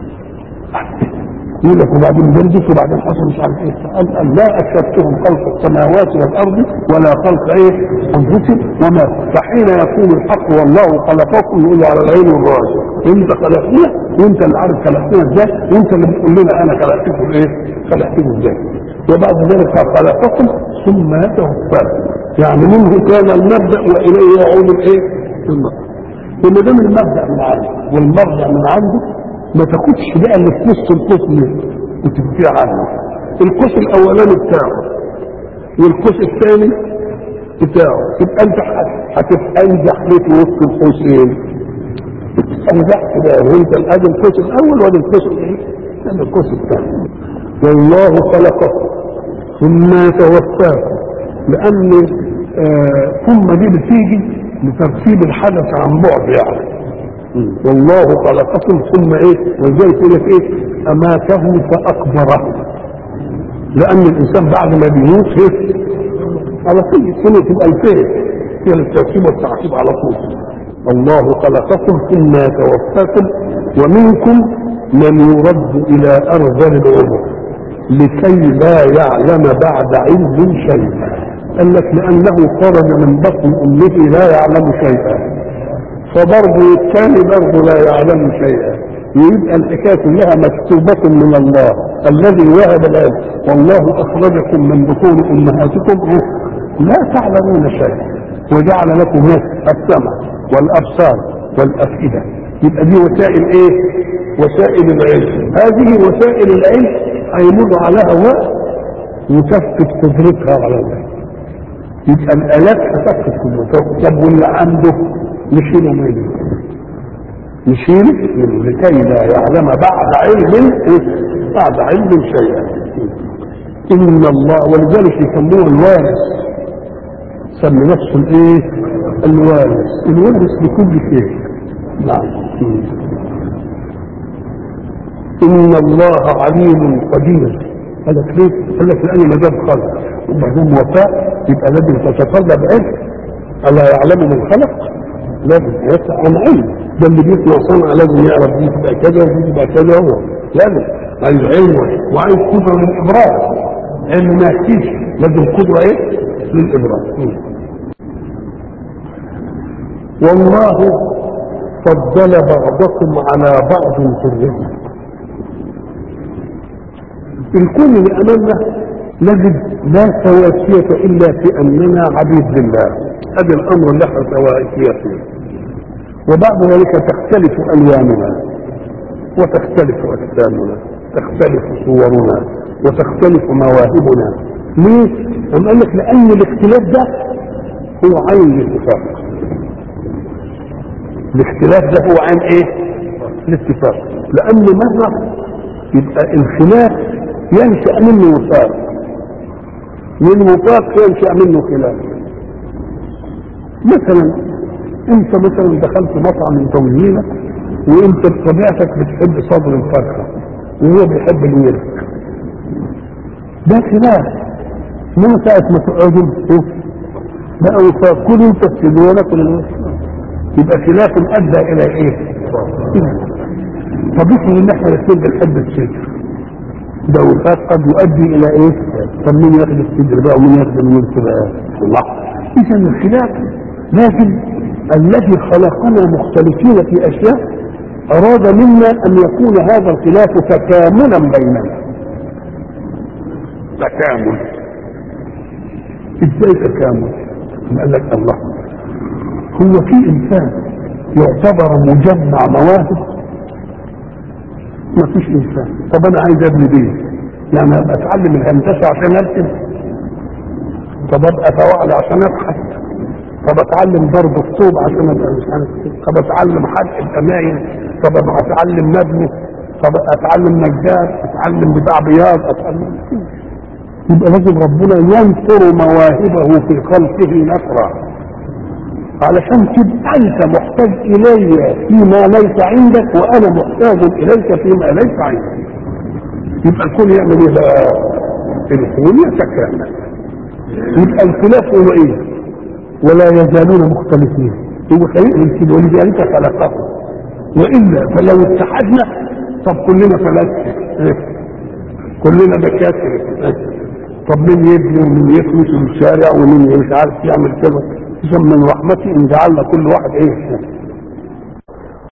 يقول لك وبعدين بردت وبعدين حصل مش عارف ايه قال قال لا اشهدتهم خلق السماوات والارض ولا خلق ايه انفسهم وما فحين يقول الحق والله خلقكم يقول على العين والراس انت خلقتنا وانت اللي عارف خلقتنا ازاي وانت اللي بتقول لنا انا خلقتكم ايه خلقتكم ازاي وبعد ذلك خلقكم ثم توفاكم يعني منه كان المبدا واليه يعود الايه المبدا وما دام المبدا من عنده والمرجع من عنده ما تاخدش بقى اللي في نص القوس وتبكي عنه القوس الاولاني بتاعه والقوس الثاني بتاعه يبقى انت هتبقى انجح ليه في وسط القوسين انجح كده وانت ادي القوس الاول وادي القوس الايه؟ ادي القوس الثاني والله خلقكم ثم يتوفاكم لان آه ثم دي بتيجي لترتيب الحدث عن بعد يعني والله خلقكم ثم ايه ولذلك يقول لك ايه اماته فاكبره لان الانسان بعد ما بيموت ايه على طول السنة تبقى الفين هي الترتيب والتعقيب على طول الله خلقكم ثم يتوفاكم ومنكم من يرد الى ارذل العمر لكي لا يعلم بعد علم شيئا قال لك لانه خرج من بطن امه لا يعلم شيئا فبرضه الثاني برضه لا يعلم شيئا يبقى الحكايه كلها مكتوبه من الله الذي وهب العلم والله اخرجكم من بطون امهاتكم لا تعلمون شيئا وجعل لكم السمع والابصار والافئده يبقى دي وسائل ايه؟ وسائل العلم هذه وسائل العلم هيمر عليها وقت وتفقد قدرتها على الله يبقى الالات هتفقد قدرتها طب واللي عنده نشيله منه نشيل منه لكي لا يعلم بعد علم بعد علم شيئا ان الله ولذلك يسموه الوارث سمي نفسه الايه الوارث الوارث لكل شيء نعم ان الله عليم قدير قال لك ليه؟ قال لك لان ما دام خلق وبعدين وفاء يبقى لازم تتطلب علم الا يعلم من خلق لازم يسعى عن علم ده اللي بيسمع صنعة لازم يعرف دي تبقى كذا ودي تبقى كذا هو لازم عايز علم وعايز قدرة للإبراز علم ما يكفيش لازم قدرة ايه؟ للإبراز والله فضل بعضكم على بعض في الرزق الكون اللي امامنا نجد لا سواسية الا في اننا عبيد لله هذا الامر له سواسية فيه وبعد ذلك تختلف الواننا وتختلف اجسامنا تختلف صورنا وتختلف مواهبنا ليه؟ أم قال لك لان الاختلاف ده هو عين الاتفاق الاختلاف ده هو عين ايه؟ الاتفاق لان مره يبقى الخلاف ينشا منه وفاق من وفاق ينشا منه خلاف مثلا انت مثلا دخلت مطعم انت وزينك وانت بطبيعتك بتحب صدر الفرخه وهو بيحب الورك ده خلاف من ساعة ما تقعدوا بقى وفاق كل انت الصدر وانا كل الورك يبقى خلاف ادى الى ايه؟ طب افرض ان احنا الاثنين بنحب الصدر ده وفاق قد يؤدي الى ايه؟ طب مين ياخد الصدر بقى ومين ياخد الورك بقى؟ الله اذا الخلاف لكن الذي خلقنا مختلفين في اشياء اراد منا ان يكون هذا الخلاف تكاملا بيننا تكامل ازاي تكامل؟ قال لك الله هو في انسان يعتبر مجمع مواهب ما فيش انسان طب انا عايز ابني بيت يعني ابقى اتعلم الهندسه عشان ارسم طب ابقى فواعل عشان ابحث طب اتعلم ضرب الطوب عشان ابقى مش عارف طب اتعلم حرق الاماين طب ابقى اتعلم مبني طب اتعلم نجار اتعلم بتاع بياض اتعلم يبقى لازم ربنا ينصر مواهبه في خلقه نصرا علشان تبقى انت محتاج الي فيما ليس عندك وانا محتاج اليك فيما ليس عندك يبقى الكون يعمل ايه بقى الكون يتكامل يبقى الخلاف هو ايه ولا يزالون مختلفين هو خليقهم كده ولذلك خلقهم والا فلو اتحدنا طب كلنا فلاسفه كلنا دكاتره طب مين يبني ومين يفلس الشارع ومين مش عارف يعمل كذا اذا من رحمتي ان جعلنا كل واحد ايه